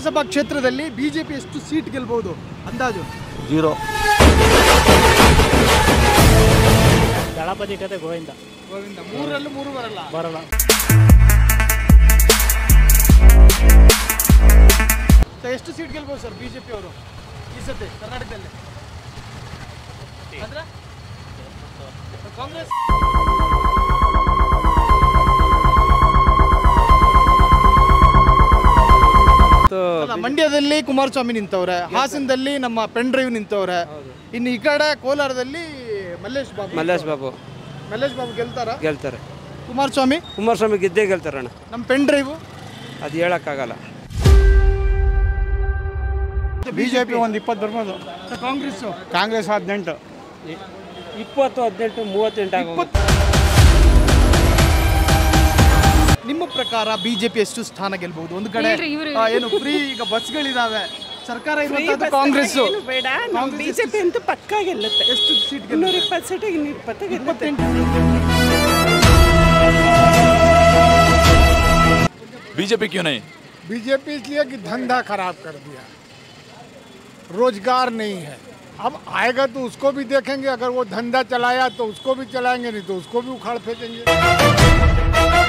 ಲೋಕಸಭಾ ಕ್ಷೇತ್ರದಲ್ಲಿ ಬಿಜೆಪಿ ಎಷ್ಟು ಸೀಟ್ ಗೆಲ್ಬಹುದು ಅಂದಾಜು ಜೀರೋ ದಳಪತಿ ಕತೆ ಗೋವಿಂದ ಗೋವಿಂದ ಮೂರಲ್ಲೂ ಮೂರು ಬರಲ್ಲ ಬರಲ್ಲ ಸೊ ಎಷ್ಟು ಸೀಟ್ ಗೆಲ್ಬಹುದು ಸರ್ ಬಿಜೆಪಿ ಅವರು ಈ ಸತಿ ಕರ್ನಾಟಕದಲ್ಲಿ ಅಂದ್ರೆ ಕಾಂಗ್ರೆಸ್ ಅಲ್ಲ, ಮಂಡ್ಯದಲ್ಲಿ ಕುಮಾರಸ್ವಾಮಿ ನಿಂತವ್ರೆ ಹಾಸನದಲ್ಲಿ ನಮ್ಮ ಪೆನ್ ಡ್ರೈವ್ ನಿಂತವ್ರೆ ಇನ್ನು ಈ ಕಡೆ ಕೋಲಾರದಲ್ಲಿ ಮಲ್ಲೇಶ್ ಬಾಬು ಮಲ್ಲೇಶ್ ಬಾಬು ಮಲ್ಲೇಶ್ ಬಾಬು ಗೆಲ್ತಾರ ಗೆಲ್ತಾರೆ ಕುಮಾರಸ್ವಾಮಿ ಕುಮಾರಸ್ವಾಮಿ ಗೆದ್ದೇ ಗೆಲ್ತಾರಣ್ಣ ನಮ್ಮ ಪೆನ್ ಡ್ರೈವ್ ಅದು ಹೇಳೋಕ್ಕಾಗಲ್ಲ ಬಿಜೆಪಿ ಒಂದು ಇಪ್ಪತ್ತು ಬರ್ಬೋದು ಕಾಂಗ್ರೆಸ್ ಕಾಂಗ್ರೆಸ್ ಹದಿನೆಂಟು ಇಪ್ಪತ್ತು ಹದಿನೆಂಟು ಮೂವತ್ತೆಂಟು ಆಗೋಗುತ್ತೆ ನಿಮ್ಮ ಪ್ರಕಾರ ಬಿಜೆಪಿ ಎಷ್ಟು ಸ್ಥಾನ ಗೆಲ್ಬಹುದು ಒಂದು ಕಡೆ ಆ, ಏನು ಫ್ರೀ ಈಗ ಬಸ್ಗಳಿದಾವೆ ಸರ್ಕಾರ ಇರುವಂತದ್ದು ಕಾಂಗ್ರೆಸ್ ಬೇಡ ನಮ್ಮ ಬಿಜೆಪಿ ಅಂತೂ ಪಕ್ಕ ಗೆಲ್ಲುತ್ತೆ ಎಷ್ಟು ಸೀಟ್ ಇನ್ನೂರ ಇಪ್ಪತ್ತು ಸೀಟ್ ಇನ್ನೂರ ಇಪ್ಪತ್ತು ಗೆಲ್ಲುತ್ತೆ बीजेपी क्यों नहीं बीजेपी इसलिए कि धंधा खराब कर दिया रोजगार नहीं है अब आएगा तो उसको भी देखेंगे अगर वो धंधा चलाया तो उसको भी चलाएंगे नहीं तो उसको भी उखाड़ फेंकेंगे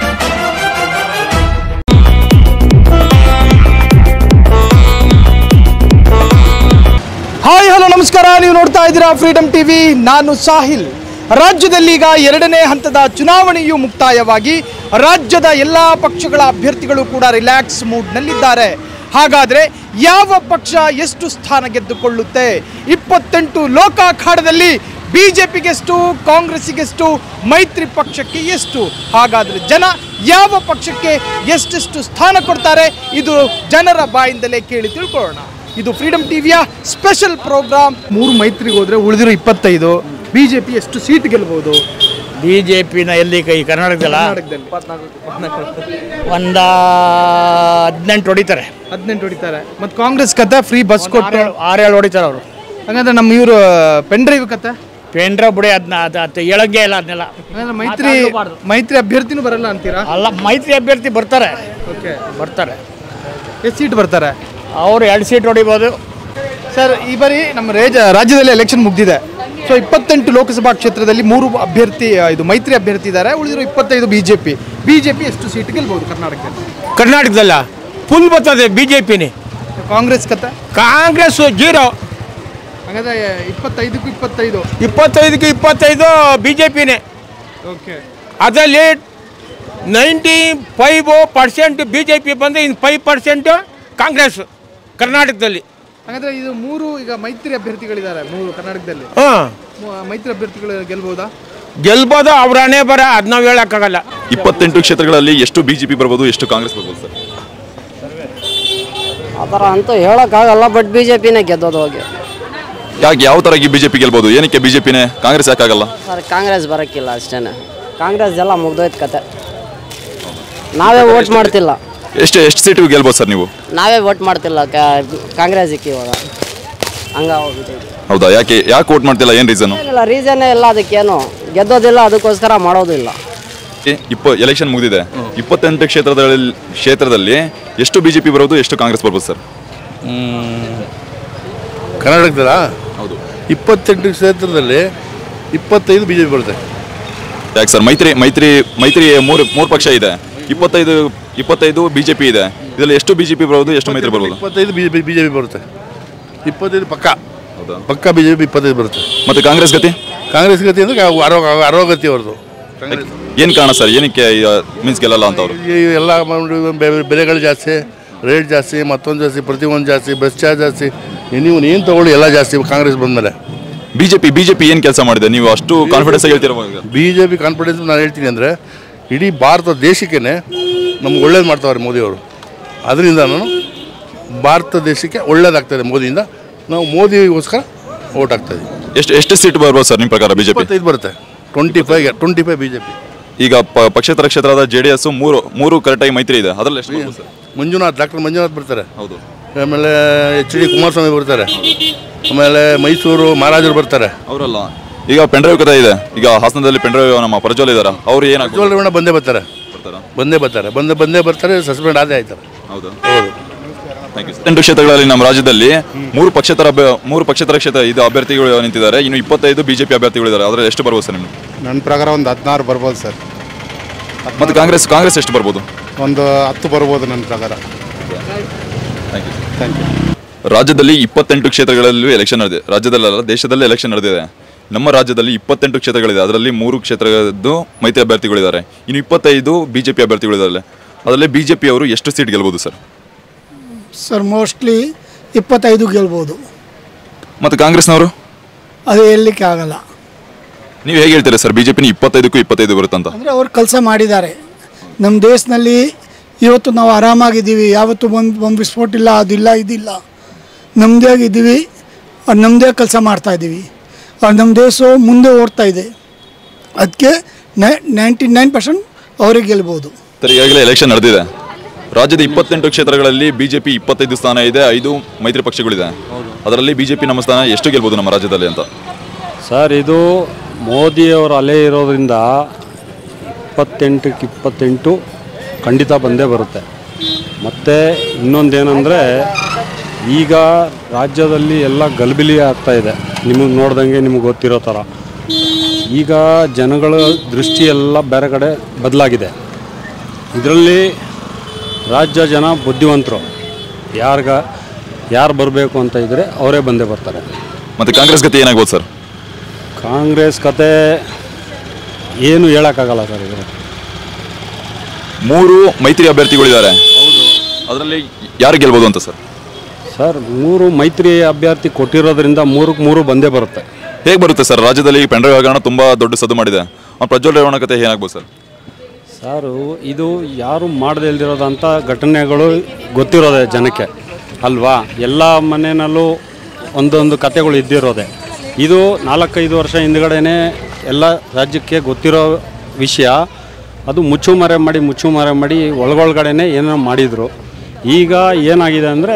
ಹಾಯ್ ಹಲೋ ನಮಸ್ಕಾರ ನೀವು ನೋಡ್ತಾ ಇದ್ದೀರಾ ಫ್ರೀಡಮ್ ಟಿವಿ ನಾನು ಸಾಹಿಲ್ ರಾಜ್ಯದಲ್ಲಿ ಈಗ ಎರಡನೇ ಹಂತದ ಚುನಾವಣೆಯು ಮುಕ್ತಾಯವಾಗಿ ರಾಜ್ಯದ ಎಲ್ಲ ಪಕ್ಷಗಳ ಅಭ್ಯರ್ಥಿಗಳು ಕೂಡ ರಿಲ್ಯಾಕ್ಸ್ ಮೂಡ್ನಲ್ಲಿದ್ದಾರೆ ಹಾಗಾದರೆ ಯಾವ ಪಕ್ಷ ಎಷ್ಟು ಸ್ಥಾನ ಗೆದ್ದುಕೊಳ್ಳುತ್ತೆ ಇಪ್ಪತ್ತೆಂಟು ಲೋಕ ಅಖಾಡದಲ್ಲಿ ಬಿಜೆಪಿಗೆಷ್ಟು ಕಾಂಗ್ರೆಸ್ಸಿಗೆಷ್ಟು ಮೈತ್ರಿ ಪಕ್ಷಕ್ಕೆ ಎಷ್ಟು ಹಾಗಾದರೆ ಜನ ಯಾವ ಪಕ್ಷಕ್ಕೆ ಎಷ್ಟೆಷ್ಟು ಸ್ಥಾನ ಕೊಡ್ತಾರೆ ಇದು ಜನರ ಬಾಯಿಂದಲೇ ಕೇಳಿ ತಿಳ್ಕೊಳ್ಳೋಣ ಇದು ಫ್ರೀಡಮ್ ಟಿವಿಯ ಸ್ಪೆಷಲ್ ಪ್ರೋಗ್ರಾಮ್ ಮೂರು ಮೈತ್ರಿಗೆ ಹೋದ್ರೆ ಉಳಿದಿರೋ ಇಪ್ಪತ್ತೈದು ಬಿಜೆಪಿ ಎಷ್ಟು ಸೀಟ್ ಗೆಲ್ಬಹುದು ಬಿ ಜೆ ಪಿನ ಎಲ್ಲಿ ಕೈ ಕರ್ನಾಟಕದಲ್ಲ ಕರ್ನಾಟಕದಲ್ಲಿ ಒಂದ ಹದಿನೆಂಟು ಹೊಡಿತಾರೆ ಹದಿನೆಂಟು ಹೊಡಿತಾರೆ ಮತ್ತು ಕಾಂಗ್ರೆಸ್ ಕತೆ ಫ್ರೀ ಬಸ್ ಕೊಟ್ಟು ಆರೇಳು ಹೊಡಿತಾರೆ ಅವರು ಹಂಗಂದ್ರೆ ನಮ್ಮ ಇವರು ಪೆನ್ ಡ್ರೈವ್ ಕತೆ ಪೇಂಡ್ರ ಬುಡಿ ಅದನ್ನ ಅದು ಅದು ಹೇಳಂಗೆ ಇಲ್ಲ ಅದನ್ನೆಲ್ಲ ಹಂಗಂದ್ರೆ ಮೈತ್ರಿ ಮೈತ್ರಿ ಅಭ್ಯರ್ಥಿನೂ ಬರಲ್ಲ ಅಂತೀರಾ ಅಲ್ಲ ಮೈತ್ರಿ ಅಭ್ಯರ್ಥಿ ಬರ್ತಾರೆ ಓಕೆ ಬರ್ತಾರೆ ಎಷ್ಟು ಸೀಟ್ ಬರ್ತಾರೆ ಅವರು ಎರಡು ಸೀಟ್ ಹೊಡಿಬೋದು ಸರ್ ಈ ಬಾರಿ ನಮ್ಮ ರೇಜ ರಾಜ್ಯದಲ್ಲಿ ಎಲೆಕ್ಷನ್ ಮುಗ್ದಿದೆ ಸೊ ಇಪ್ಪತ್ತೆಂಟು ಲೋಕಸಭಾ ಕ್ಷೇತ್ರದಲ್ಲಿ ಮೂರು ಅಭ್ಯರ್ಥಿ ಆ, ಇದು ಮೈತ್ರಿ ಅಭ್ಯರ್ಥಿ ಇದ್ದಾರೆ ಉಳಿದಿರೋ ಇಪ್ಪತ್ತೈದು ಬಿಜೆಪಿ ಬಿಜೆಪಿ ಎಷ್ಟು ಸೀಟ್ ಗೆಲ್ಬಹುದು ಕರ್ನಾಟಕದಲ್ಲಿ ಕರ್ನಾಟಕದಲ್ಲ ಫುಲ್ ಬರ್ತದೆ ಬಿ ಜೆ ಪಿನೇ ಕಾಂಗ್ರೆಸ್ ಕತೆ ಕಾಂಗ್ರೆಸ್ ಜೀರೋ ಹಾಗಾದ್ರೆ ಇಪ್ಪತ್ತೈದಕ್ಕೂ ಇಪ್ಪತ್ತೈದು ಇಪ್ಪತ್ತೈದಕ್ಕೆ ಇಪ್ಪತ್ತೈದು ಬಿ ಜೆ ಪಿನೇ ಓಕೆ ಅದರಲ್ಲಿ ninety five percent B J P ಬಂದರೆ ಇನ್ನು ಫೈವ್ ಪರ್ಸೆಂಟ್ ಕಾಂಗ್ರೆಸ್ ಕರ್ನಾಟಕದಲ್ಲಿ ಹಾಗಾದ್ರೆ ಇದು ಮೂರು ಈಗ ಮೈತ್ರಿ ಅಭ್ಯರ್ಥಿಗಳಿದ್ದಾರೆ ಮೂರು ಕರ್ನಾಟಕದಲ್ಲಿ ಹಾಂ ಮೂ- ಮೈತ್ರಿ ಅಭ್ಯರ್ಥಿಗಳು ಗೆಲ್ಬಹುದಾ ಗೆಲ್ಬೋದು ಅವ್ರ ಹಣೆ ಬರ ಅದು ನಾವು ಹೇಳೋಕ್ಕಾಗಲ್ಲ ಇಪ್ಪತ್ತೆಂಟು ಕ್ಷೇತ್ರಗಳಲ್ಲಿ ಎಷ್ಟು ಬಿಜೆಪಿ ಬರ್ಬೋದು ಎಷ್ಟು ಕಾಂಗ್ರೆಸ್ ಬರ್ಬೋದು ಸರ್ ಆ ಥರ ಅಂತೂ ಹೇಳೋಕ್ಕಾಗಲ್ಲ ಬಟ್ ಬಿ ಜೆ ಪಿನೇ ಗೆದ್ದೋದು ಹೋಗಿ ಯಾಕೆ ಯಾವ ತರ ಬಿಜೆಪಿ ಗೆಲ್ಬೋದು ಏನಕ್ಕೆ ಬಿಜೆಪಿನೇ ಕಾಂಗ್ರೆಸ್ ಯಾಕಾಗಲ್ಲ ಸರ್ ಕಾಂಗ್ರೆಸ್ ಬರೋಕ್ಕಿಲ್ಲ ಅಷ್ಟೇ ಕಾಂಗ್ರೆಸ್ ಎಲ್ಲ ಮುಗ್ದೋಯ್ತು ಕತೆ ನಾವೇ ವೋಟ್ ಮಾಡ್ತಿಲ್ಲ ಎಷ್ಟು ಎಷ್ಟು ಸೀಟು ಗೆಲ್ಬೋದು ಸರ್ ನೀವು ನಾವೇ ವೋಟ್ ಮಾಡ್ತಿಲ್ಲ ಕಾಂಗ್ರೆಸ್ಸಿಗೆ ಇವಾಗ ಹಂಗಾಗೋಗ್ಬಿಟ್ಟಿದೆ ಹೌದಾ ಯಾಕೆ ಯಾಕೆ ವೋಟ್ ಮಾಡ್ತಿಲ್ಲ ಏನು ರೀಸನ್ ಏನಿಲ್ಲ ರೀಸನ್ನೇ ಇಲ್ಲ ಅದಕ್ಕೇನು ಗೆದ್ದೋದಿಲ್ಲ ಅದಕ್ಕೋಸ್ಕರ ಮಾಡೋದು ಇಲ್ಲ ಇಪ್ಪ ಎಲೆಕ್ಷನ್ ಮುಗಿದಿದೆ ಇಪ್ಪತ್ತೆಂಟು ಕ್ಷೇತ್ರದಲ್ಲಿ ಕ್ಷೇತ್ರದಲ್ಲಿ ಎಷ್ಟು ಬಿಜೆಪಿ ಬರೋದು ಎಷ್ಟು ಕಾಂಗ್ರೆಸ್ ಬರ್ಬೋದು ಸರ್ ಕರ್ನಾಟಕದಲ್ಲ ಹೌದು ಇಪ್ಪತ್ತೆಂಟು ಕ್ಷೇತ್ರದಲ್ಲಿ ಇಪ್ಪತ್ತೈದು ಬಿ ಜೆ ಪಿ ಬರುತ್ತೆ ಯಾಕೆ ಸರ್ ಮೈತ್ರಿ ಮೈತ್ರಿ ಮೈತ್ರಿ ಮೂರು ಮೂರು ಪಕ್ಷ ಇದೆ ಇಪ್ಪತ್ತೈದು ಇಪ್ಪತ್ತೈದು ಬಿಜೆಪಿ ಇದೆ ಇದರಲ್ಲಿ ಎಷ್ಟು ಬಿಜೆಪಿ ಬರ್ಬೋದು ಎಷ್ಟು ಮೈತ್ರಿ ಬರ್ಬೋದು ಇಪ್ಪತ್ತೈದು B J P B J P ಬರುತ್ತೆ ಇಪ್ಪತ್ತೈದು ಪಕ್ಕ ಹೌದಾ ಪಕ್ಕ ಬಿ ಜೆ ಪಿ ಇಪ್ಪತ್ತೈದು ಬರುತ್ತೆ ಮತ್ತೆ ಕಾಂಗ್ರೆಸ್ ಗತಿ ಕಾಂಗ್ರೆಸ್ ಗತಿ ಅಂದರೆ ಅರೋಗ ಅರೋಗತಿ ಅವ್ರದ್ದು ಕಾಂಗ್ರೆಸ್ ಏನು ಕಾರಣ ಸರ್ ಏನಕ್ಕೆ ಮೀನ್ಸ್ ಗೆಲ್ಲಲ್ಲ ಅಂತ ಅವರು ಈ ಎಲ್ಲ ಮಾಡಿ ಬೆ- ಬೆಲೆಗಳು ಜಾಸ್ತಿ ರೇಟ್ ಜಾಸ್ತಿ ಮತ್ತೊಂದು ಜಾಸ್ತಿ ಪ್ರತಿಯೊಂದು ಜಾಸ್ತಿ ಬಸ್ ಚಾರ್ಜ್ ಜಾಸ್ತಿ ನೀವು ಏನು ತೊಗೊಳ್ಳಿ ಎಲ್ಲ ಜಾಸ್ತಿ ಕಾಂಗ್ರೆಸ್ ಬಂದಮೇಲೆ ಬಿಜೆಪಿ ಬಿಜೆಪಿ ಏನು ಕೆಲಸ ಮಾಡಿದೆ ನೀವು ಅಷ್ಟು ಕಾನ್ಫಿಡೆನ್ಸ್ ಆಗಿ ಹೇಳ್ತಿರುವಾಗ ಬಿ ಜೆ ಪಿ ಕಾನ್ಫಿಡೆನ್ಸ್ ನಾನು ಹೇಳ್ತೀನಿ ಅಂದರೆ ಇಡೀ ಭಾರತ ದೇಶಕ್ಕೇ ನಮ್ಗೆ ಒಳ್ಳೇದು ಮಾಡ್ತಾವ್ರೆ ಮೋದಿಯವರು ಅದರಿಂದ ನಾನು ಭಾರತ ದೇಶಕ್ಕೆ ಒಳ್ಳೇದಾಗ್ತದೆ ಮೋದಿಯಿಂದ ನಾವು ಮೋದಿಗೋಸ್ಕರ ಓಟ್ ಹಾಕ್ತಾಯಿದ್ದೀವಿ ಎಷ್ಟು ಎಷ್ಟು ಸೀಟ್ ಬರ್ಬೋದು ಸರ್ ನಿಮ್ಮ ಪ್ರಕಾರ ಬಿಜೆಪಿ ಇಪ್ಪತ್ತೈದು ಬರುತ್ತೆ twenty five twenty five B J P ಈಗ ಪ- ಪಕ್ಷೇತರ ಕ್ಷೇತ್ರದ ಜೆ ಡಿ ಎಸ್ ಮೂರು ಮೂರು ಕರೆಕ್ಟಾಗಿ ಮೈತ್ರಿ ಇದೆ ಅದರಲ್ಲಿ ಎಷ್ಟು ಬರ್ಬೋದು ಸರ್ ಮಂಜುನಾಥ್ ಡಾಕ್ಟರ್ ಮಂಜುನಾಥ್ ಬರ್ತಾರೆ ಹೌದು ಆಮೇಲೆ ಎಚ್ ಡಿ ಕುಮಾರಸ್ವಾಮಿ ಬರ್ತಾರೆ ಆಮೇಲೆ ಮೈಸೂರು ಮಹಾರಾಜರು ಬರ್ತಾರೆ ಅವರಲ್ಲ ಈಗ ಪೆಂಡ್ರೈವ್ ಕಥೆ ಇದೆ ಈಗ ಹಾಸನದಲ್ಲಿ ಪೆಂಡ್ರೈವ್ ನಮ್ಮ ಪ್ರಜ್ವಲ್ ಇದಾರ ಅವ್ರು ಏನಾಗ್ಬೋದು ಪ್ರಜ್ವಲ್ ರೇವಣ್ಣ ಬಂದೇ ಬರ್ತಾರೆ ಬರ್ತಾರಾ ಬಂದೇ ಬರ್ತಾರೆ ಬಂದೇ ಬಂದೇ ಬರ್ತಾರೆ ಸಸ್ಪೆಂಡ್ ಆದೇ ಆಯ್ತಾರೆ ಹೌದು ಹೌದು ಎಂಟು ಕ್ಷೇತ್ರಗಳಲ್ಲಿ ನಮ್ಮ ರಾಜ್ಯದಲ್ಲಿ ಮೂರು ಪಕ್ಷೇತರ ಅಭ್ಯ- ಮೂರು ಪಕ್ಷೇತರ ಕ್ಷೇತ್ರ ಇದು ಅಭ್ಯರ್ಥಿಗಳು ನಿಂತಿದ್ದಾರೆ ಇನ್ನು ಇಪ್ಪತ್ತೈದು ಬಿಜೆಪಿ ಅಭ್ಯರ್ಥಿಗಳಿದ್ದಾರೆ ಅದರಲ್ಲಿ ಎಷ್ಟು ಬರ್ಬೋದು ಸರ್ ನಿಮ್ಗೆ ನನ್ನ ಪ್ರಕಾರ ಒಂದು ಹದಿನಾರು ಬರ್ಬೋದು ಸರ್ ಮತ್ತು ಕಾಂಗ್ರೆಸ್ ಕಾಂಗ್ರೆಸ್ ಎಷ್ಟು ಬರ್ಬೋದು ಒಂದು ಹತ್ತು ಬರ್ಬೋದು ನನ್ನ ಪ್ರಕಾರ ಥ್ಯಾಂಕ್ ಯು ರಾಜ್ಯದಲ್ಲಿ ಇಪ್ಪತ್ತೆಂಟು ಕ್ಷೇತ್ರಗಳಲ್ಲೂ ಎಲೆಕ್ಷನ್ ನಡೆದಿದೆ ರಾಜ್ಯದಲ್ಲ ದೇಶದಲ್ಲೇ ಎಲೆಕ್ಷನ್ ನಡೆದಿದೆ ನಮ್ಮ ರಾಜ್ಯದಲ್ಲಿ ಇಪ್ಪತ್ತೆಂಟು ಕ್ಷೇತ್ರಗಳಿದೆ ಅದರಲ್ಲಿ ಮೂರು ಕ್ಷೇತ್ರದ್ದು ಮೈತ್ರಿ ಅಭ್ಯರ್ಥಿಗಳಿದ್ದಾರೆ ಇನ್ನು ಇಪ್ಪತ್ತೈದು ಬಿಜೆಪಿ ಅಭ್ಯರ್ಥಿಗಳಿದ್ದಾರೆ ಅದರಲ್ಲಿ ಬಿಜೆಪಿ ಅವರು ಎಷ್ಟು ಸೀಟ್ ಗೆಲ್ಬೋದು ಸರ್ ಸರ್ ಮೋಸ್ಟ್ಲಿ ಇಪ್ಪತ್ತೈದು ಗೆಲ್ಬೋದು ಮತ್ತು ಕಾಂಗ್ರೆಸ್ನವರು ಅದು ಹೇಳಲಿಕ್ಕೆ ಆಗಲ್ಲ ನೀವು ಹೇಗೆ ಹೇಳ್ತೀರಾ ಸರ್ ಬಿಜೆಪಿನ ಇಪ್ಪತ್ತೈದಕ್ಕೂ ಇಪ್ಪತ್ತೈದು ಬರುತ್ತಂತ ಅಂದರೆ ಅವ್ರು ಕೆಲಸ ಮಾಡಿದ್ದಾರೆ ನಮ್ಮ ದೇಶದಲ್ಲಿ ಇವತ್ತು ನಾವು ಆರಾಮಾಗಿದ್ದೀವಿ ಯಾವತ್ತು ಒಂದು ಒಂದು ವಿಸ್ಫೋಟ ಇಲ್ಲ ಅದಿಲ್ಲ ಇದಿಲ್ಲ ನಮ್ಮದೇ ಆಗಿದ್ದೀವಿ ಅವ್ರು ನಮ್ಮದೇ ಕೆಲಸ ಮಾಡ್ತಾಯಿದ್ದೀವಿ ಅವ್ರು ನಮ್ಮ ದೇಶ ಮುಂದೆ ಓಡ್ತಾ ಇದೆ ಅದಕ್ಕೆ ನೈಂಟಿ ನೈನ್ ಪರ್ಸೆಂಟ್ ಅವರಿಗೆ ಗೆಲ್ಬೋದು ಸರ್ ಈಗಾಗಲೇ ಎಲೆಕ್ಷನ್ ನಡೆದಿದೆ ರಾಜ್ಯದ ಇಪ್ಪತ್ತೆಂಟು ಕ್ಷೇತ್ರಗಳಲ್ಲಿ ಬಿಜೆಪಿ ಇಪ್ಪತ್ತೈದು ಸ್ಥಾನ ಇದೆ ಐದು ಮೈತ್ರಿ ಪಕ್ಷಗಳಿದೆ ಅದರಲ್ಲಿ ಬಿಜೆಪಿ ನಮ್ಮ ಸ್ಥಾನ ಎಷ್ಟು ಗೆಲ್ಬೋದು ನಮ್ಮ ರಾಜ್ಯದಲ್ಲಿ ಅಂತ ಸರ್ ಇದು ಮೋದಿಯವರ ಅಲೆ ಇರೋದ್ರಿಂದ ಇಪ್ಪತ್ತೆಂಟಕ್ಕೆ ಇಪ್ಪತ್ತೆಂಟು ಖಂಡಿತ ಬಂದೇ ಬರುತ್ತೆ ಮತ್ತು ಇನ್ನೊಂದೇನೆಂದರೆ ಈಗ ರಾಜ್ಯದಲ್ಲಿ ಎಲ್ಲ ಗಲಿಬಿಲಿ ಆಗ್ತಾ ಇದೆ ನಿಮಗೆ ನೋಡ್ದಂಗೆ ನಿಮಗೆ ಗೊತ್ತಿರೋ ಥರ ಈಗ ಜನಗಳ ದೃಷ್ಟಿ ಎಲ್ಲ ಬೇರೆ ಕಡೆ ಬದಲಾಗಿದೆ ಇದರಲ್ಲಿ ರಾಜ್ಯ ಜನ ಬುದ್ಧಿವಂತರು ಯಾರ್ಗ ಯಾರು ಬರಬೇಕು ಅಂತ ಇದ್ದರೆ ಅವರೇ ಬಂದೇ ಬರ್ತಾರೆ ಮತ್ತು ಕಾಂಗ್ರೆಸ್ ಗತಿ ಏನಾಗ್ಬೋದು ಸರ್ ಕಾಂಗ್ರೆಸ್ ಕತೆ ಏನು ಹೇಳೋಕ್ಕಾಗಲ್ಲ ಸರ್ ಇದು ಮೂರು ಮೈತ್ರಿ ಅಭ್ಯರ್ಥಿಗಳಿದ್ದಾರೆ ಅದರಲ್ಲಿ ಯಾರು ಗೆಲ್ಬೋದು ಅಂತ ಸರ್ ಸರ್ ಮೂರು ಮೈತ್ರಿ ಅಭ್ಯರ್ಥಿ ಕೊಟ್ಟಿರೋದ್ರಿಂದ ಮೂರಕ್ಕೆ ಮೂರು ಬಂದೇ ಬರುತ್ತೆ ಹೇಗೆ ಬರುತ್ತೆ ಸರ್ ರಾಜ್ಯದಲ್ಲಿ ಪೆಂಡ್ರೈವ್ ಹಗರಣ ತುಂಬ ದೊಡ್ಡ ಸದ್ದು ಮಾಡಿದೆ ಅವ್ನು ಪ್ರಜ್ವಲ್ ರೇವಣ್ಣ ಕತೆ ಏನಾಗ್ಬೋದು ಸರ್ ಸರ್ ಇದು ಯಾರು ಮಾಡದೇ ಇಲ್ದಿರೋದಂಥ ಘಟನೆಗಳು ಗೊತ್ತಿರೋದೆ ಜನಕ್ಕೆ ಅಲ್ವಾ ಎಲ್ಲ ಮನೆಯಲ್ಲೂ ಒಂದೊಂದು ಕತೆಗಳು ಇದ್ದಿರೋದೆ ಇದು ನಾಲ್ಕೈದು ವರ್ಷ ಹಿಂದ್ಗಡೆನೇ ಎಲ್ಲ ರಾಜ್ಯಕ್ಕೆ ಗೊತ್ತಿರೋ ವಿಷಯ ಅದು ಮುಚ್ಚುಮರೆ ಮಾಡಿ ಮುಚ್ಚುಮರೆ ಮಾಡಿ ಒಳಗೊಳಗಡೆನೆ ಏನೋ ಮಾಡಿದರು ಈಗ ಏನಾಗಿದೆ ಅಂದರೆ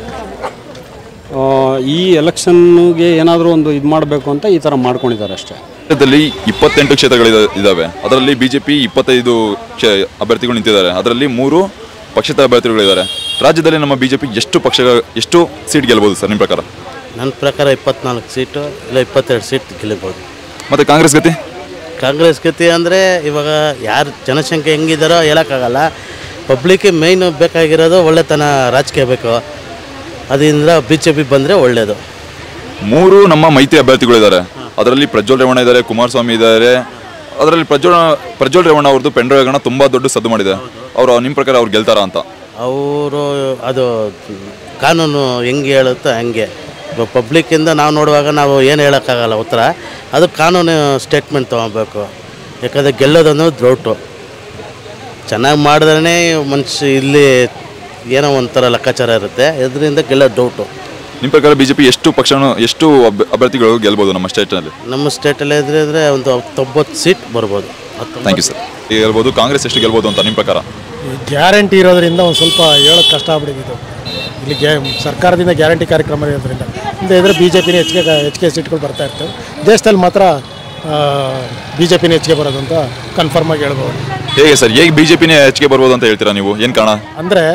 ಈ ಎಲೆಕ್ಷನ್ಗೆ ಏನಾದರೂ ಒಂದು ಇದು ಮಾಡಬೇಕು ಅಂತ ಈ ಥರ ಮಾಡ್ಕೊಂಡಿದ್ದಾರೆ ಅಷ್ಟೇ ರಾಜ್ಯದಲ್ಲಿ ಇಪ್ಪತ್ತೆಂಟು ಕ್ಷೇತ್ರಗಳು ಇದಾವೆ ಅದರಲ್ಲಿ ಬಿಜೆಪಿ ಇಪ್ಪತ್ತೈದು ಕ್ಷೇ ಅಭ್ಯರ್ಥಿಗಳು ನಿಂತಿದ್ದಾರೆ ಅದರಲ್ಲಿ ಮೂರು ಪಕ್ಷೇತರ ಅಭ್ಯರ್ಥಿಗಳಿದ್ದಾರೆ ರಾಜ್ಯದಲ್ಲಿ ನಮ್ಮ ಬಿಜೆಪಿ ಎಷ್ಟು ಪಕ್ಷ ಎಷ್ಟು ಸೀಟ್ ಗೆಲ್ಬೋದು ಸರ್ ನಿಮ್ಮ ಪ್ರಕಾರ ನನ್ನ ಪ್ರಕಾರ ಇಪ್ಪತ್ನಾಲ್ಕು ಸೀಟು ಇಲ್ಲ ಇಪ್ಪತ್ತೆರಡು ಸೀಟ್ ಗೆಲ್ಲಬಹುದು ಮತ್ತು ಕಾಂಗ್ರೆಸ್ ಗತಿ ಕಾಂಗ್ರೆಸ್ ಗತಿ ಅಂದರೆ ಇವಾಗ ಯಾರು ಜನಸಂಖ್ಯೆ ಹೆಂಗಿದಾರೋ ಹೇಳೋಕ್ಕಾಗಲ್ಲ ಪಬ್ಲಿಕ್ಗೆ ಮೇಯ್ನ್ ಬೇಕಾಗಿರೋದು ಒಳ್ಳೆತನ ರಾಜಕೀಯ ಬೇಕು ಅದರಿಂದ ಬಿ ಜೆ ಪಿ ಬಂದರೆ ಒಳ್ಳೆಯದು ಮೂರು ನಮ್ಮ ಮೈತ್ರಿ ಅಭ್ಯರ್ಥಿಗಳಿದ್ದಾರೆ ಅದರಲ್ಲಿ ಪ್ರಜ್ವಲ್ ರೇವಣ್ಣ ಇದ್ದಾರೆ ಕುಮಾರಸ್ವಾಮಿ ಇದ್ದಾರೆ ಅದರಲ್ಲಿ ಪ್ರಜ್ವಲ್ ಪ್ರಜ್ವಲ್ ರೇವಣ್ಣ ಅವ್ರದ್ದು ಪೆಂಡ್ರೈವ್ ಹಗರಣ ತುಂಬ ದೊಡ್ಡ ಸದ್ದು ಮಾಡಿದೆ ಅವರು ನಿಮ್ಮ ಪ್ರಕಾರ ಅವ್ರು ಗೆಲ್ತಾರ ಅಂತ ಅವರು ಅದು ಕಾನೂನು ಹೆಂಗೆ ಹೇಳುತ್ತೋ ಹಂಗೆ ಪಬ್ಲಿಕ್ಕಿಂದ ನಾವು ನೋಡುವಾಗ ನಾವು ಏನು ಹೇಳೋಕ್ಕಾಗಲ್ಲ ಉತ್ತರ ಅದು ಕಾನೂನು ಸ್ಟೇಟ್ಮೆಂಟ್ ತೊಗೊಬೇಕು ಯಾಕಂದರೆ ಗೆಲ್ಲೋದನ್ನೋದು ಡೌಟು ಚೆನ್ನಾಗಿ ಮಾಡಿದ್ರೆ ಮನುಷ್ಯ ಇಲ್ಲಿ ಏನೋ ಒಂಥರ ಲೆಕ್ಕಾಚಾರ ಇರುತ್ತೆ ಇದರಿಂದ ಗೆಲ್ಲೋದು ಡೌಟು ನಿಮ್ಮ ಪ್ರಕಾರ ಬಿಜೆಪಿ ಎಷ್ಟು ಪಕ್ಷನು ಎಷ್ಟು ಅಭ್ಯ- ಅಭ್ಯರ್ಥಿಗಳು ಗೆಲ್ಬೋದು ನಮ್ಮ ಸ್ಟೇಟ್ನಲ್ಲಿ ನಮ್ಮ ಸ್ಟೇಟಲ್ಲಿ ಇದ್ರೆ ಇದ್ರೆ ಒಂದು ತೊಂಬತ್ತು ಸೀಟ್ ಬರ್ಬೋದು ಥ್ಯಾಂಕ್ ಯು ಸರ್ ಈಗ ಗೆಲ್ಬೋದು ಕಾಂಗ್ರೆಸ್ ಎಷ್ಟು ಗೆಲ್ಬೋದು ಅಂತ ನಿಮ್ಮ ಪ್ರಕಾರ ಗ್ಯಾರಂಟಿ ಇರೋದ್ರಿಂದ ಒಂದು ಸ್ವಲ್ಪ ಹೇಳೋದು ಕಷ್ಟ ಆಗ್ಬಿಟ್ಟಿದ್ದು ಇಲ್ಲಿ ಗ್ಯಾ ಸರ್ಕಾರದಿಂದ ಗ್ಯಾರಂಟಿ ಕಾರ್ಯಕ್ರಮ ಇರೋದ್ರಿಂದ ಹಿಂದೆ ಇದ್ರೆ ಬಿ ಜೆ ಪಿನೇ ಹೆಚ್ಚಿಗೆ ಹೆಚ್ಚಿಗೆ ಸೀಟ್ಗಳು ಬರ್ತಾ ಇರ್ತವೆ ದೇಶದಲ್ಲಿ ಮಾತ್ರ ಬಿ ಜೆ ಪಿನೇ ಹೆಚ್ಚಿಗೆ ಬರೋದು ಅಂತ ಕನ್ಫರ್ಮ್ ಆಗಿ ಹೇಳ್ಬೋದು ಹೇಗೆ ಸರ್ ಹೇಗೆ ಬಿಜೆಪಿನೇ ಹೆಚ್ಚಿಗೆ ಬರ್ಬೋದು ಅಂತ ಹೇಳ್ತೀರಾ ನೀವು ಏನು ಕಾರಣ ಅಂದರೆ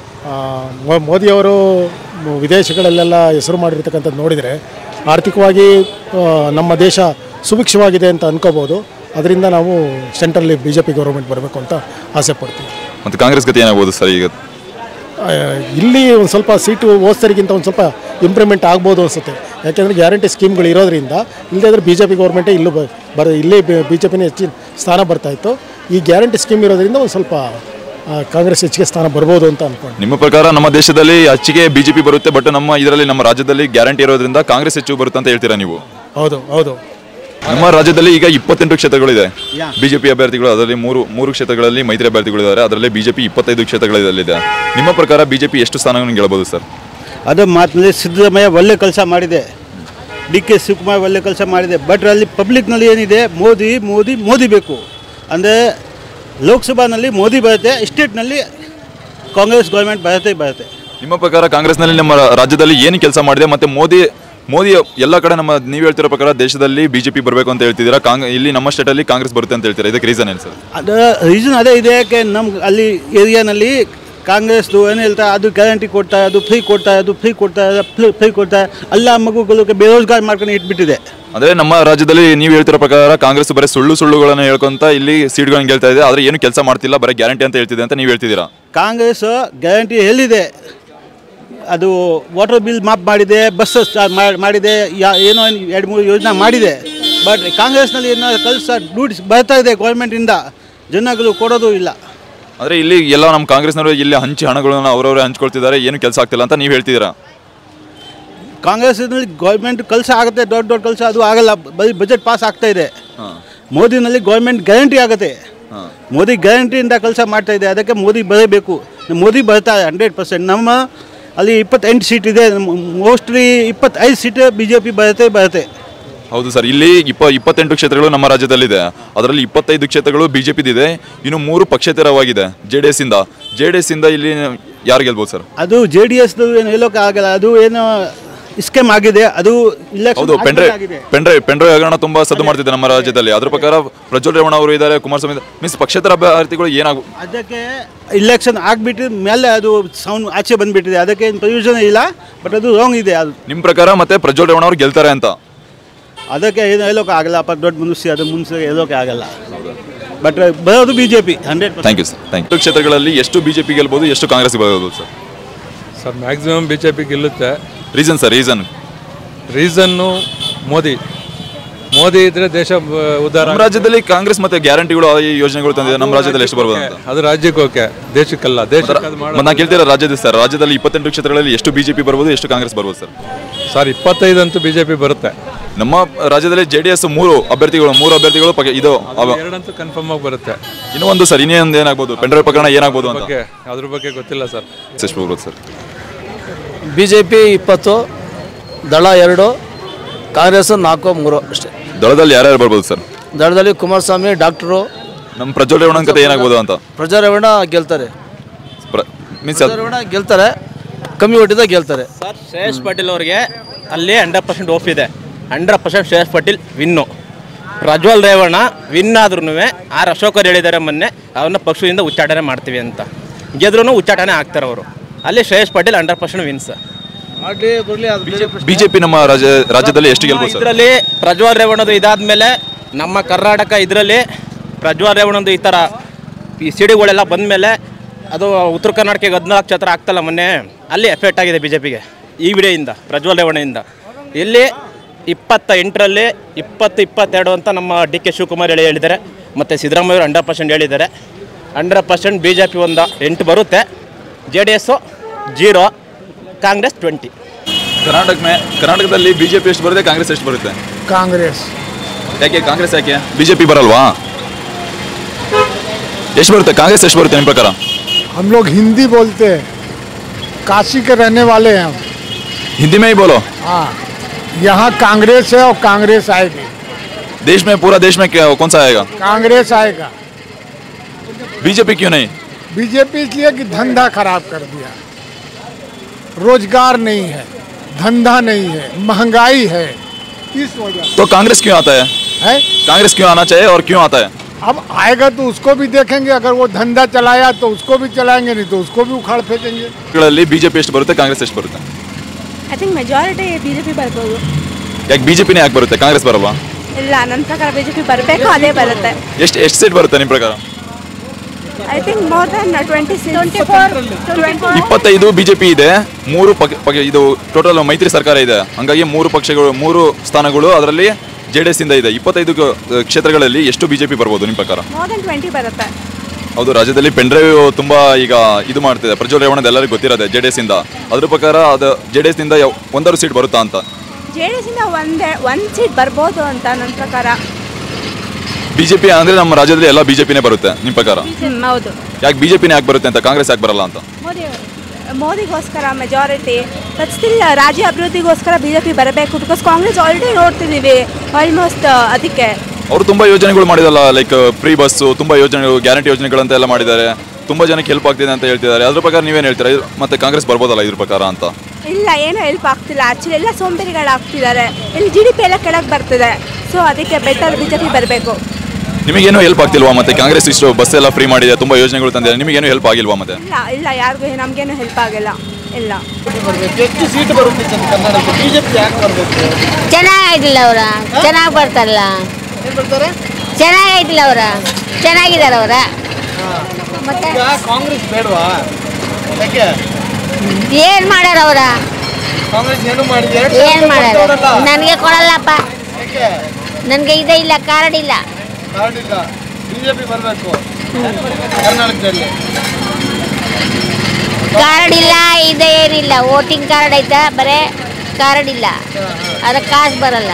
ಮೋದಿಯವರು ವಿದೇಶಗಳಲ್ಲೆಲ್ಲ ಹೆಸರು ಮಾಡಿರ್ತಕ್ಕಂಥದ್ದು ನೋಡಿದರೆ ಆರ್ಥಿಕವಾಗಿ ಆ, ನಮ್ಮ ದೇಶ ಸುಭಿಕ್ಷವಾಗಿದೆ ಅಂತ ಅನ್ಕೋಬೋದು ಅದರಿಂದ ನಾವು ಸೆಂಟ್ರಲ್ಲಿ ಬಿ ಜೆ ಪಿ ಗೌರ್ಮೆಂಟ್ ಬರಬೇಕು ಅಂತ ಆಸೆ ಪಡ್ತೀವಿ ಮತ್ತು ಕಾಂಗ್ರೆಸ್ ಗತಿ ಏನಾಗ್ಬೋದು ಸರ್ ಈಗ ಆ, ಇಲ್ಲಿ ಒಂದು ಸ್ವಲ್ಪ ಸೀಟು ಹೋದ್ಸರಿಗಿಂತ ಒಂದು ಸ್ವಲ್ಪ ಇಂಪ್ರೂವ್ಮೆಂಟ್ ಆಗ್ಬೋದು ಅನಿಸುತ್ತೆ ಯಾಕೆಂದರೆ ಗ್ಯಾರಂಟಿ ಸ್ಕೀಮ್ಗಳು ಇರೋದ್ರಿಂದ ಇಲ್ಲದೇ ಬಿ ಜೆ ಪಿ ಗೌರ್ಮೆಂಟೇ ಇಲ್ಲೂ ಬ- ಬರ ಇಲ್ಲೇ ಬಿ ಜೆ ಪಿನೇ ಹೆಚ್ಚಿನ ಸ್ಥಾನ ಬರ್ತಾ ಇತ್ತು ಈ ಗ್ಯಾರಂಟಿ ಸ್ಕೀಮ್ ಇರೋದ್ರಿಂದ ಒಂದು ಸ್ವಲ್ಪ ಆ, ಕಾಂಗ್ರೆಸ್ ಹೆಚ್ಚಿಗೆ ಸ್ಥಾನ ಬರ್ಬೋದು ಅಂತ ಅನ್ಕೊಂಡು ನಿಮ್ಮ ಪ್ರಕಾರ ನಮ್ಮ ದೇಶದಲ್ಲಿ ಹೆಚ್ಚಿಗೆ ಬಿಜೆಪಿ ಬರುತ್ತೆ ಬಟ್ ನಮ್ಮ ಇದರಲ್ಲಿ ನಮ್ಮ ರಾಜ್ಯದಲ್ಲಿ ಗ್ಯಾರಂಟಿ ಇರೋದ್ರಿಂದ ಕಾಂಗ್ರೆಸ್ ಹೆಚ್ಚು ಬರುತ್ತೆ ಅಂತ ಹೇಳ್ತೀರಾ ನೀವು ಹೌದು ಹೌದು ನಮ್ಮ ರಾಜ್ಯದಲ್ಲಿ ಈಗ ಇಪ್ಪತ್ತೆಂಟು ಕ್ಷೇತ್ರಗಳಿದೆ ಬಿಜೆಪಿ ಅಭ್ಯರ್ಥಿಗಳು ಅದರಲ್ಲಿ ಮೂರು ಮೂರು ಕ್ಷೇತ್ರಗಳಲ್ಲಿ ಮೈತ್ರಿ ಅಭ್ಯರ್ಥಿಗಳಿದ್ದಾರೆ ಅದರಲ್ಲಿ ಬಿಜೆಪಿ ಇಪ್ಪತ್ತೈದು ಕ್ಷೇತ್ರಗಳಿದೆ ನಿಮ್ಮ ಪ್ರಕಾರ ಬಿಜೆಪಿ ಎಷ್ಟು ಸ್ಥಾನಗಳನ್ನು ಗೆಲ್ಲಬಹುದು ಸರ್ ಅದು ಮಾತಿನಲ್ಲಿ ಸಿದ್ದರಾಮಯ್ಯ ಒಳ್ಳೆ ಕೆಲಸ ಮಾಡಿದೆ ಡಿ ಕೆ ಶಿವಕುಮಾರ್ ಒಳ್ಳೆ ಕೆಲಸ ಮಾಡಿದೆ ಬಟ್ ಅಲ್ಲಿ ಪಬ್ಲಿಕ್ನಲ್ಲಿ ಏನಿದೆ ಮೋದಿ ಮೋದಿ ಮೋದಿ ಬೇಕು ಅಂದರೆ ಲೋಕಸಭಾನಲ್ಲಿ ಮೋದಿ ಬರುತ್ತೆ ಸ್ಟೇಟ್ನಲ್ಲಿ ಕಾಂಗ್ರೆಸ್ ಗೌರ್ಮೆಂಟ್ ಬರುತ್ತೆ ಬರುತ್ತೆ ನಿಮ್ಮ ಪ್ರಕಾರ ಕಾಂಗ್ರೆಸ್ನಲ್ಲಿ ನಮ್ಮ ರಾಜ್ಯದಲ್ಲಿ ಏನು ಕೆಲಸ ಮಾಡಿದೆ ಮತ್ತೆ ಮೋದಿ ಮೋದಿ ಎಲ್ಲ ಕಡೆ ನಮ್ಮ ನೀವು ಹೇಳ್ತಿರೋ ಪ್ರಕಾರ ದೇಶದಲ್ಲಿ ಬಿಜೆಪಿ ಬರಬೇಕು ಅಂತ ಹೇಳ್ತಿದ್ದೀರಾ ಕಾಂಗ್ ಇಲ್ಲಿ ನಮ್ಮ ಸ್ಟೇಟಲ್ಲಿ ಕಾಂಗ್ರೆಸ್ ಬರುತ್ತೆ ಅಂತ ಹೇಳ್ತೀರಾ ಇದಕ್ಕೆ ರೀಸನ್ ಏನು ಸರ್ ಅದು ರೀಸನ್ ಅದೇ ಇದೆ ಯಾಕೆ ನಮ್ಗೆ ಅಲ್ಲಿ ಏರಿಯಾನಲ್ಲಿ ಕಾಂಗ್ರೆಸ್ದು ಏನು ಹೇಳ್ತಾರೆ ಅದು ಗ್ಯಾರಂಟಿ ಕೊಡ್ತಾರೆ ಅದು ಫ್ರೀ ಕೊಡ್ತಾರೆ ಅದು ಫ್ರೀ ಕೊಡ್ತಾರೆ ಫ್ರೀ ಫ್ರೀ ಕೊಡ್ತಾರೆ ಎಲ್ಲ ಮಗುಗಳಿಗೆ ಬೇರೋಜ್ಗಾರ್ ಮಾಡ್ಕೊಂಡು ಇಟ್ಬಿಟ್ಟಿದೆ ಅಂದ್ರೆ ನಮ್ಮ ರಾಜ್ಯದಲ್ಲಿ ನೀವು ಹೇಳ್ತಿರೋ ಪ್ರಕಾರ ಕಾಂಗ್ರೆಸ್ ಬರೀ ಸುಳ್ಳು ಸುಳ್ಳುಗಳನ್ನ ಹೇಳ್ಕೊಂತ ಇಲ್ಲಿ ಸೀಟ್ಗಳನ್ನ ಗೆಲ್ತಾ ಇದೆ ಆದ್ರೆ ಏನು ಕೆಲಸ ಮಾಡ್ತಿಲ್ಲ ಬರೀ ಗ್ಯಾರಂಟಿ ಅಂತ ಹೇಳ್ತಿದೆ ಅಂತ ನೀವು ಹೇಳ್ತಿದ್ದೀರಾ ಕಾಂಗ್ರೆಸ್ ಗ್ಯಾರಂಟಿ ಹೇಳಿದೆ ಅದು ವಾಟರ್ ಬಿಲ್ ಮಾಫ್ ಮಾಡಿದೆ ಬಸ್ ಸ್ಟಾರ್ಟ್ ಮಾಡಿದೆ ಯಾ ಏನೋ ಎರಡು ಮೂರು ಯೋಜನೆ ಮಾಡಿದೆ ಬಟ್ ಕಾಂಗ್ರೆಸ್ನಲ್ಲಿ ಏನೋ ಕೆಲಸ ದುಡ್ಡು ಬರ್ತಾ ಇದೆ ಗೌರ್ಮೆಂಟಿಂದ ಜನಗಳು ಕೊಡೋದು ಇಲ್ಲ ಅಂದ್ರೆ ಇಲ್ಲಿ ಎಲ್ಲ ನಮ್ಮ ಕಾಂಗ್ರೆಸ್ನವರು ಇಲ್ಲಿ ಹಂಚಿ ಹಣಗಳನ್ನ ಅವರವರೇ ಹಂಚ್ಕೊಳ್ತಿದ್ದಾರೆ ಏನು ಕೆಲಸ ಆಗ್ತಿಲ್ಲ ಅಂತ ನೀವು ಹೇಳ್ತಿದ್ದೀರಾ ಕಾಂಗ್ರೆಸ್ನಲ್ಲಿ ಗೌರ್ಮೆಂಟ್ ಕೆಲಸ ಆಗುತ್ತೆ ದೊಡ್ಡ ದೊಡ್ಡ ಕೆಲಸ ಅದು ಆಗಲ್ಲ ಬರೀ ಬಜೆಟ್ ಪಾಸ್ ಆಗ್ತಾ ಇದೆ ಮೋದಿನಲ್ಲಿ ಗೌರ್ಮೆಂಟ್ ಗ್ಯಾರಂಟಿ ಆಗುತ್ತೆ ಮೋದಿ ಗ್ಯಾರಂಟಿಯಿಂದ ಕೆಲಸ ಮಾಡ್ತಾ ಇದೆ ಅದಕ್ಕೆ ಮೋದಿ ಬರಬೇಕು ಮೋದಿ ಬರ್ತಾರೆ ಹಂಡ್ರೆಡ್ ಪರ್ಸೆಂಟ್ ನಮ್ಮ ಅಲ್ಲಿ ಇಪ್ಪತ್ತೆಂಟು ಸೀಟ್ ಇದೆ ಮೋಸ್ಟ್ಲಿ ಇಪ್ಪತ್ತೈದು ಸೀಟ್ ಬಿ ಜೆ ಪಿ ಬರುತ್ತೆ ಬರುತ್ತೆ ಹೌದು ಸರ್ ಇಲ್ಲಿ ಇಪ್ಪ ಇಪ್ಪತ್ತೆಂಟು ಕ್ಷೇತ್ರಗಳು ನಮ್ಮ ರಾಜ್ಯದಲ್ಲಿದೆ ಅದರಲ್ಲಿ ಇಪ್ಪತ್ತೈದು ಕ್ಷೇತ್ರಗಳು ಬಿಜೆಪಿದಿದೆ ಇನ್ನು ಮೂರು ಪಕ್ಷೇತರವಾಗಿದೆ ಜೆ ಡಿ ಎಸ್ ಇಂದ ಜೆ ಡಿ ಎಸ್ ಇಂದ ಇಲ್ಲಿ ಯಾರು ಗೆಲ್ಬೋದು ಸರ್ ಅದು ಜೆ ಡಿ ಎಸ್ದು ಏನು ಹೇಳೋಕೆ ಆಗಲ್ಲ ಅದು ಏನು ಸ್ಕೇಮ್ ಆಗಿದೆ ಅದು ಹೌದು ಇಲೆಕ್ಷನ್ ಪೆಂಡ್ರೆ ಆಗಿದೆ ಪೆಂಡ್ರೆ ಪೆಂಡ್ರೆ ಹಗರಣ ತುಂಬಾ ಸದ್ದು ಮಾಡ್ತಿದೆ ನಮ್ಮ ರಾಜ್ಯದಲ್ಲಿ ಅದ್ರ ಪ್ರಕಾರ ಪ್ರಜ್ವಲ್ ರೇವಣ್ಣ ಅವರು ಇದ್ದಾರೆ ಕುಮಾರಸ್ವಾಮಿ ಮೀನ್ಸ್ ಪಕ್ಷೇತರ ಅಭ್ಯರ್ಥಿಗಳು ಏನಾಗ ಅದಕ್ಕೆ ಇಲೆಕ್ಷನ್ ಆಗಿಬಿಟ್ಟು ಮೇಲೆ ಅದು ಸೌಂಡ್ ಆಚೆ ಬಂದ್ಬಿಟ್ಟಿದೆ ಅದಕ್ಕೆ ಏನು ಪ್ರಯೋಜನ ಇಲ್ಲ ಬಟ್ ಅದು ರಾಂಗ್ ಇದೆ ಅದು ನಿಮ್ ಪ್ರಕಾರ ಮತ್ತೆ ಪ್ರಜ್ವಲ್ ರೇವಣ್ಣ ಅವರು ಗೆಲ್ತಾರೆ ಅಂತ ಅದಕ್ಕೆ ಏನು ಹೇಳೋಕೆ ಆಗಲ್ಲ ಅಪ್ಪ ದೊಡ್ಡ ಮನುಷ್ಯ ಅದು ಮುನ್ಸಿ ಹೇಳೋಕೆ ಆಗಲ್ಲ ಬಟ್ ಬರೋದು B J P hundred thank you sir thank you ಕ್ಷೇತ್ರಗಳಲ್ಲಿ ಎಷ್ಟು ಬಿಜೆಪಿ ಗೆಲ್ಬೋದು ಎಷ್ಟು ಕಾಂಗ್ರೆಸ್ ಗೆಲ್ಬೋದು sir sir maximum B J P ಗೆಲ್ಲುತ್ತೆ ರೀಸನ್ ಸರ್ ರೀಸನ್ ರೀಸನ್ನು ಮೋದಿ ಮೋದಿ ಇದ್ರೆ ದೇಶ ಬ- ಉದ್ಧಾರ ನಮ್ಮ ರಾಜ್ಯದಲ್ಲಿ ಕಾಂಗ್ರೆಸ್ ಮತ್ತೆ ಗ್ಯಾರಂಟಿಗಳು ಈ ಯೋಜನೆಗಳು ತಂದಿದೆ ನಮ್ಮ ರಾಜ್ಯದಲ್ಲಿ ಎಷ್ಟು ಬರ್ಬೋದು ಅಂತ ಅದು ರಾಜ್ಯಕ್ಕೆ ಓಕೆ ದೇಶಕ್ಕಲ್ಲ ದೇಶಕ್ಕೆ ಅದು ಮತ್ತೆ ನಾನು ಕೇಳ್ತೀರಾ ರಾಜ್ಯದ ಸರ್ ರಾಜ್ಯದಲ್ಲಿ ಇಪ್ಪತ್ತೆಂಟು ಕ್ಷೇತ್ರಗಳಲ್ಲಿ ಎಷ್ಟು ಬಿಜೆಪಿ ಬರ್ಬೋದು ಎಷ್ಟು ಕಾಂಗ್ರೆಸ್ ಬರ್ಬೋದು ಸರ್ ಸರ್ ಇಪ್ಪತ್ತೈದು ಅಂತೂ ಬಿ ಜೆ ಪಿ ಬರುತ್ತೆ ನಮ್ಮ ರಾಜ್ಯದಲ್ಲಿ ಜೆ ಡಿ ಎಸ್ ಮೂರು ಅಭ್ಯರ್ಥಿಗಳು ಮೂರು ಅಭ್ಯರ್ಥಿಗಳು ಪಕ್ಕ- ಇದು ಅವ- ಎರಡಂತೂ ಕನ್ಫರ್ಮ್ ಆಗಿ ಬರುತ್ತೆ ಇನ್ನೂ ಒಂದು ಸರ್ ಇನ್ನೊಂದು ಏನಾಗ್ಬೋದು ಪೆಂಡ್ರೈವ್ ಪ್ರಕರಣ ಏನಾಗ್ಬೋದು ಅಂತ ಬಗ್ಗೆ ಅದ್ರ ಬಗ್ಗೆ ಗೊತ್ತಿಲ್ಲ ಸರ್ ಎಷ್ಟು ಬರ್ಬೋದು ಸರ್ ಬಿ ಜೆ ಪಿ ಇಪ್ಪತ್ತು ದಳ ಎರಡು ಕಾಂಗ್ರೆಸ್ ನಾಲ್ಕು ಮೂರು ಅಷ್ಟೇ ದಳದಲ್ಲಿ ಯಾರ್ಯಾರು ಬರ್ಬೋದು ಸರ್ ದಳದಲ್ಲಿ ಕುಮಾರಸ್ವಾಮಿ ಡಾಕ್ಟರು ನಮ್ಮ ಪ್ರಜ್ವಲ್ ರೇವಣ್ಣ ಕತೆ ಏನಾಗ್ಬೋದು ಅಂತ ಪ್ರಜಾರವಣ ಗೆಲ್ತಾರೆ ಮೀನ್ಸ್ ಪ್ರಜಾರವಣ ಗೆಲ್ತಾರೆ ಕಮ್ಮಿ ಒಟ್ಟಿದ ಗೆಲ್ತಾರೆ ಸರ್ ಶ್ರೇಯಸ್ ಪಾಟೀಲ್ ಅವರಿಗೆ ಅಲ್ಲಿ ಹಂಡ್ರೆಡ್ ಪರ್ಸೆಂಟ್ ಓಫ್ ಇದೆ hundred percent Shreyas Patil win Prajwal Revanna win ಆದ್ರೂ ಆರ್ ಅಶೋಕರ್ ಹೇಳಿದ್ದಾರೆ ಮೊನ್ನೆ ಅವನ್ನ ಪಕ್ಷದಿಂದ ಉಚ್ಚಾಟನೆ ಮಾಡ್ತೀವಿ ಅಂತ ಗೆದ್ರೂ ಉಚ್ಚಾಟನೆ ಆಗ್ತಾರೆ ಅವರು ಅಲ್ಲಿ Shreyas Patil hundred percent win sir ಮಾಡಲಿ ಬರಲಿ ಅದು ಬೇರೆ ಪ್ರಶ್ನೆ. ಬಿಜೆಪಿ ನಮ್ಮ ರಾಜ್ಯ ರಾಜ್ಯದಲ್ಲಿ ಎಷ್ಟು ಗೆಲ್ಬೋದು ಸರ್ ಇದರಲ್ಲಿ ಪ್ರಜ್ವಲ್ ರೇವಣ್ಣದು ಇದಾದ್ಮೇಲೆ ನಮ್ಮ ಕರ್ನಾಟಕ ಇದರಲ್ಲಿ ಪ್ರಜ್ವಲ್ ರೇವಣ್ಣದು ಈ ಥರ ಈ ಸಿಡಿಗಳೆಲ್ಲ ಬಂದಮೇಲೆ ಅದು ಉತ್ತರ ಕರ್ನಾಟಕಕ್ಕೆ ಹದಿನಾಲ್ಕು ಕ್ಷೇತ್ರ ಆಗ್ತಲ್ಲ ಮೊನ್ನೆ ಅಲ್ಲಿ ಎಫೆಕ್ಟ್ ಆಗಿದೆ ಬಿ ಜೆ ಪಿಗೆ ಈ ವಿಡಿಯೋಯಿಂದ ಪ್ರಜ್ವಲ್ ರೇವಣ್ಣಯಿಂದ ಇಲ್ಲಿ ಇಪ್ಪತ್ತ ಎಂಟರಲ್ಲಿ ಇಪ್ಪತ್ತು ಇಪ್ಪತ್ತೆರಡು ಅಂತ ನಮ್ಮ ಡಿ ಕೆ ಶಿವಕುಮಾರ್ ಹೇಳಿ ಹೇಳಿದ್ದಾರೆ ಮತ್ತು ಸಿದ್ದರಾಮಯ್ಯವರು ಹಂಡ್ರೆಡ್ ಪರ್ಸೆಂಟ್ ಹೇಳಿದ್ದಾರೆ hundred percent B J P ಒಂದು ಎಂಟು ಬರುತ್ತೆ J D S zero Congress twenty Karnataka ಮೇ ಕರ್ನಾಟಕದಲ್ಲಿ ಬಿಜೆಪಿ ಎಷ್ಟು ಬರುತ್ತೆ ಕಾಂಗ್ರೆಸ್ ಎಷ್ಟು ಬರುತ್ತೆ कांग्रेस ಯಾಕೆ ಕಾಂಗ್ರೆಸ್ ಯಾಕೆ ಬಿಜೆಪಿ ಬರಲ್ವಾ ಎಷ್ಟು ಬರುತ್ತೆ ಕಾಂಗ್ರೆಸ್ ಎಷ್ಟು ಬರುತ್ತೆ ನಿಮ್ಮ ಪ್ರಕಾರ हम लोग हिंदी बोलते हैं काशी के रहने वाले हैं हम हिंदी में ही बोलो हाँ यहाँ कांग्रेस है और कांग्रेस आएगी देश में पूरा देश में क्या कौन सा आएगा कांग्रेस आएगा बीजेपी क्यों नहीं बीजेपी इसलिए कि धंधा खराब कर दिया रोजगार नहीं है धंधा नहीं है महंगाई है इस वजह तो कांग्रेस क्यों आता है है कांग्रेस क्यों आना चाहिए और क्यों आता है अब आएगा तो उसको भी देखेंगे अगर वो धंधा चलाया तो उसको भी चलाएंगे नहीं तो उसको भी उखाड़ फेंकेंगे ಗಳಲ್ಲಿ ಬಿಜೆಪಿ ಎಷ್ಟು ಬರುತ್ತೆ ಕಾಂಗ್ರೆಸ್ ಎಷ್ಟು ಬರುತ್ತೆ I think majority B J P ಬರ್ಬೋದು ಯಾಕೆ ಬಿಜೆಪಿನೇ ಯಾಕೆ ಬರುತ್ತೆ ಕಾಂಗ್ರೆಸ್ ಬರಲ್ವಾ ಇಲ್ಲ ನನ್ನ ಪ್ರಕಾರ ಬಿ ಜೆ ಪಿ ಬರಬೇಕು ಅದೇ ಬರುತ್ತೆ ಎಷ್ಟು ಎಷ್ಟು ಸೀಟ್ ಬರುತ್ತೆ ನಿಮ್ಮ ಪ್ರಕಾರ I think more than twenty twenty four twenty ಇಪ್ಪತ್ತೈದು ಬಿಜೆಪಿ ಇದೆ ಮೂರು ಪಕ್ಷ ಪಕ್ಷ- ಇದು ಟೋಟಲ್ ಮೈತ್ರಿ ಸರ್ಕಾರ ಇದೆ ಹಂಗಾಗಿ ಮೂರು ಪಕ್ಷಗಳು ಮೂರು ಸ್ಥಾನಗಳು ಅದರಲ್ಲಿ ಜೆ ಡಿ ಎಸ್ ಇಂದ ಇದೆ ಇಪ್ಪತ್ತೈದು ಕ- ಕ್ಷೇತ್ರಗಳಲ್ಲಿ ಎಷ್ಟು ಬಿಜೆಪಿ ಬರ್ಬೋದು ನಿಮ್ಮ ಪ್ರಕಾರ ಮೋರ್ ದನ್ ಟ್ವೆಂಟಿ ಬರುತ್ತೆ ಹೌದು ರಾಜ್ಯದಲ್ಲಿ ಪೆನ್ಡ್ರೈವ್ ತುಂಬಾ ಈಗ ಇದು ಮಾಡ್ತಿದೆ ಪ್ರಜ್ವಲ್ ರೇವಣ್ಣ ಎಲ್ಲರಿಗೂ ಗೊತ್ತಿರೋದೆ ಜೆ ಡಿ ಎಸ್ ಇಂದ ಅದ್ರ ಪ್ರಕಾರ ಅದು ಜೆ ಡಿ ಎಸ್ ನಿಂದ ಯಾವ- ಒಂದಾರು ಸೀಟ್ ಬರುತ್ತಾ ಅಂತ ಜೆ ಡಿ ಎಸ್ ಇಂದ ಒಂದೇ ಒಂದು ಸೀಟ್ ಬರ್ಬೋದು ಅಂತ ನನ್ನ ಪ್ರಕಾರ ಬಿಜೆಪಿ ಅಂದ್ರೆ ನಮ್ಮ ರಾಜ್ಯದಲ್ಲಿ ಎಲ್ಲ ಬಿಜೆಪಿನೇ ಬರುತ್ತೆ ನಿಮ್ಮ ಪ್ರಕಾರ ಹ್ಮ್, ಹೌದು ಯಾಕೆ ಬಿಜೆಪಿನೇ ಯಾಕೆ ಬರುತ್ತೆ ಅಂತ ಕಾಂಗ್ರೆಸ್ ಯಾಕೆ ಬರಲ್ಲ ಅಂತ ಮೋದಿ ಮೋದಿಗೋಸ್ಕರ ಮೆಜಾರಿಟಿ ಬಟ್ ಸ್ಟಿಲ್ ರಾಜ್ಯ ಅಭಿವೃದ್ಧಿಗೋಸ್ಕರ ಬಿ ಜೆ ಪಿ ಬರಬೇಕು ಬಿಕಾಸ್ ಕಾಂಗ್ರೆಸ್ ಆಲ್ರೆಡಿ ನೋಡ್ತಿದ್ದೀವಿ ಆಲ್ಮೋಸ್ಟ್ ಅದಕ್ಕೆ ಅವರು ತುಂಬಾ ಯೋಜನೆಗಳು ಮಾಡಿದಲ್ಲ ಲೈಕ್ ಫ್ರೀ ಬಸ್ಸು ತುಂಬಾ ಯೋಜನೆಗಳು ಗ್ಯಾರಂಟಿ ಯೋಜನೆಗಳಂತ ಎಲ್ಲ ಮಾಡಿದ್ದಾರೆ ತುಂಬಾ ಜನಕ್ಕೆ ಹೆಲ್ಪ್ ಆಗ್ತಿದೆ ಅಂತ ಹೇಳ್ತಿದ್ದಾರೆ ಅದ್ರ ಪ್ರಕಾರ ನೀವೇನು ಹೇಳ್ತೀರಾ ಇದು- ಮತ್ತೆ ಕಾಂಗ್ರೆಸ್ ಬರ್ಬೋದಲ್ಲ ಇದ್ರ ಪ್ರಕಾರ ಅಂತ ಇಲ್ಲ ಏನೂ ಹೆಲ್ಪ್ ಆಗ್ತಿಲ್ಲ ಆ್ಯಕ್ಚುಲಿ ಎಲ್ಲ ಸೋಂಬೇರಿಗಳಾಗ್ತಿದ್ದಾರೆ ಇಲ್ಲಿ ಜಿ ಡಿ ಪಿ ಎಲ್ಲ ಕೆಳಗೆ ಬರ್ತಿದೆ ಸೊ ಅದಕ್ಕೆ ಬೆಟರ್ ಬಿ ಜೆ ಪಿ ಬರಬೇಕು ನಿಮಗೇನು ಹೆಲ್ಪ್ ಆಗ್ತಿಲ್ವಾ ಮತ್ತೆ ಕಾಂಗ್ರೆಸ್ ಇಷ್ಟು ಬಸ್ ಎಲ್ಲ ಫ್ರೀ ಮಾಡಿದೆ ತುಂಬಾ ಯೋಜನೆಗಳು ತಂದಿದೆ ನಿಮಗೇನು ಹೆಲ್ಪ್ ಆಗಿಲ್ವಾ ಮತ್ತೆ ಇಲ್ಲ ಇಲ್ಲ ಯಾರಿಗೂ ನಮಗೇನು ಹೆಲ್ಪ್ ಆಗಿಲ್ಲ ಇಲ್ಲ ಎಷ್ಟು ಸೀಟ್ ಬರುತ್ತೆ ಸರ್ ಕರ್ನಾಟಕ ಬಿಜೆಪಿ ಯಾಕೆ ಬರಬೇಕು ಚೆನ್ನಾಗಾಯ್ತಿಲ್ಲ ಅವರ ಚೆನ್ನಾಗಿ ಬರ್ತಾರಲ್ಲ ಏನ್ ಬರ್ತಾರೆ ಚೆನ್ನಾಗಾಯ್ತಿಲ್ಲ ಅವರ ಚೆನ್ನಾಗಿದ್ದಾರೆ ಅವರ ಮತ್ತೆ ಈಗ ಕಾಂಗ್ರೆಸ್ ಬೇಡವಾ ಯಾಕೆ ಏನ್ ಮಾಡ್ಯಾರ ಅವರ ಕಾಂಗ್ರೆಸ್ ಏನು ಮಾಡಿದೆ ಏನ್ ಮಾಡ್ಯಾರ ನನಗೆ ಕೊಡಲ್ಲಪ್ಪ ಯಾಕೆ ನನಗೆ ಇದೇ ಇಲ್ಲ ಕಾರ್ಡ್ ಇಲ್ಲ ಕಾರ್ಡ್ ಇಲ್ಲ ಬಿಜೆಪಿ ಬರಬೇಕು ಕರ್ನಾಟಕದಲ್ಲಿ ಕಾರ್ಡ್ ಇಲ್ಲ ಇದೆ ಏನಿಲ್ಲ ವೋಟಿಂಗ್ ಕಾರ್ಡ್ ಐತಾ ಬರೇ ಕಾರ್ಡ್ ಇಲ್ಲ ಅದಕ್ಕೆ ಕಾಸು ಬರಲ್ಲ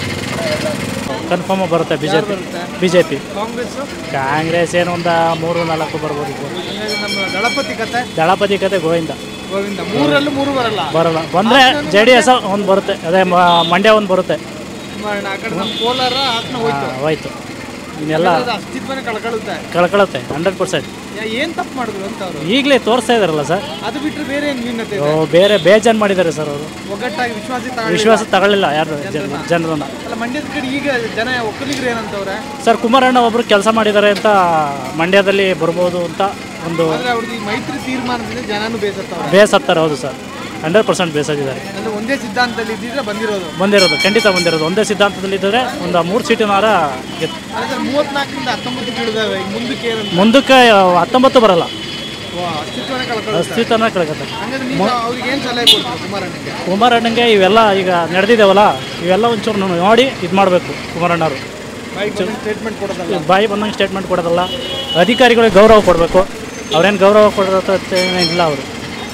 ಕನ್ಫರ್ಮ್ ಬರುತ್ತೆ B J P B J P Congress Congress ಏನು ಒಂದು ಮೂರು ನಾಲ್ಕು ಬರ್ಬೋದು ಇದು. ನಮ್ಮ ದಳಪತಿ ಕತೆ ದಳಪತಿ ಕತೆ ಗೋವಿಂದ ಗೋವಿಂದ ಮೂರಲ್ಲೂ ಮೂರು ಬರಲ್ಲ ಬರಲ್ಲ ಬಂದರೆ ಜೆ ಡಿ ಎಸ್ ಒಂದು ಬರುತ್ತೆ ಅದೇ ಮ- ಮಂಡ್ಯ ಒಂದು ಬರುತ್ತೆ ಮಾಡೋಣ. ಆ ಕಡೆ ನಮ್ಮ ಕೋಲಾರ ಹಾಸನ ಹೋಯ್ತು ಆ, ಹೋಯ್ತು ಇನ್ನೆಲ್ಲ ಅದು ಅಸ್ತಿತ್ವನೇ ಕಳ್ಕೊಳ್ಳುತ್ತೆ ಕಳ್ಕೊಳುತ್ತೆ ಹಂಡ್ರೆಡ್ ಪರ್ಸೆಂಟ್ ಯಾ- ಏನ್ ತಪ್ಪು ಮಾಡಿದ್ರು ಅಂತ ಅವರು ಈಗಲೇ ತೋರಿಸ್ತಾ ಇದಾರಲ್ಲ ಸರ್ ಅದು ಬಿಟ್ಟರೆ ಬೇರೆ ಏನು ಭಿನ್ನತೆ ಓ, ಇದೆ ಬೇರೆ ಬೇಜಾನ್ ಮಾಡಿದ್ದಾರೆ ಸರ್ ಅವರು ಒಗ್ಗಟ್ಟಾಗಿ ವಿಶ್ವಾಸ ತಗೊಳ್ಳಿಲ್ಲ. ವಿಶ್ವಾಸ ತಗೊಳ್ಳಿಲ್ಲ ಯಾರು ಜನರನ್ನ ಅಲ್ಲ ಮಂಡ್ಯದ ಕಡೆ ಈಗ ಜನ ಒಕ್ಕಲಿಗರು ಏನಂತವ್ರೆ ಸರ್ ಕುಮಾರಣ್ಣ ಒಬ್ರು ಕೆಲಸ ಮಾಡಿದ್ದಾರೆ ಅಂತ ಮಂಡ್ಯದಲ್ಲಿ ಬರ್ಬೋದು ಅಂತ ಒಂದು ಆದ್ರೆ ಅವ್ರದ್ದು ಈ ಮೈತ್ರಿ ತೀರ್ಮಾನದಿಂದ ಜನನು ಬೇಸತ್ತವ್ರೆ ಬೇಸತ್ತಾರೆ ಹೌದು ಸರ್ ಹಂಡ್ರೆಡ್ ಪರ್ಸೆಂಟ್ ಬೇಸಾಗಿದ್ದಾರೆ ಅಂದ್ರೆ ಒಂದೇ ಸಿದ್ಧಾಂತದಲ್ಲಿ ಇದ್ದಿದ್ರೆ ಬಂದಿರೋದು ಬಂದಿರೋದು ಖಂಡಿತ ಬಂದಿರೋದು ಒಂದೇ ಸಿದ್ಧಾಂತದಲ್ಲಿ ಇದ್ದರೆ ಒಂದು ಮೂರು ಸೀಟಿನಾರ ಗೆದ್ದು ಅಂದ್ರೆ ಮೂವತ್ನಾಲ್ಕರಿಂದ ಹತ್ತೊಂಬತ್ತು ಇಳಿದಾವೆ ಈಗ ಮುಂದಕ್ಕೆ ಏನಂತ ಮುಂದಕ್ಕೆ ಹತ್ತೊಂಬತ್ತು ಬರಲ್ಲ ವಾ, ಅಸ್ತಿತ್ವನೇ ಕಳ್ಕೊಳ್ಳುತ್ತೆ ಅಸ್ತಿತ್ವನ ಕಳ್ಕೊತಾರೆ ಹಂಗಾದ್ರೆ ನೀವು ಅವ್ರಿಗೆ ಏನ್ ಸಲಹೆ ಕೊಡ್ತೀವಿ ಕುಮಾರಣ್ಣಗೆ ಕುಮಾರಣ್ಣಂಗೆ ಇವೆಲ್ಲ ಈಗ ನಡೆದಿದ್ದಾವಲ್ಲ ಇವೆಲ್ಲ ಒಂಚೂರು ನಾವು ನೋಡಿ ಇದು ಮಾಡಬೇಕು ಕುಮಾರಣ್ಣವರು ಸ್ಟೇಟ್ಮೆಂಟ್ ಕೊಡೋದಲ್ಲ ಬಾಯಿ ಬಂದಂಗೆ ಸ್ಟೇಟ್ಮೆಂಟ್ ಕೊಡೋದಲ್ಲ ಅಧಿಕಾರಿಗಳಿಗೆ ಗೌರವ ಕೊಡಬೇಕು ಅವ್ರೇನು ಗೌರವ ಕೊಡೋದು ಇಲ್ಲ ಅವರು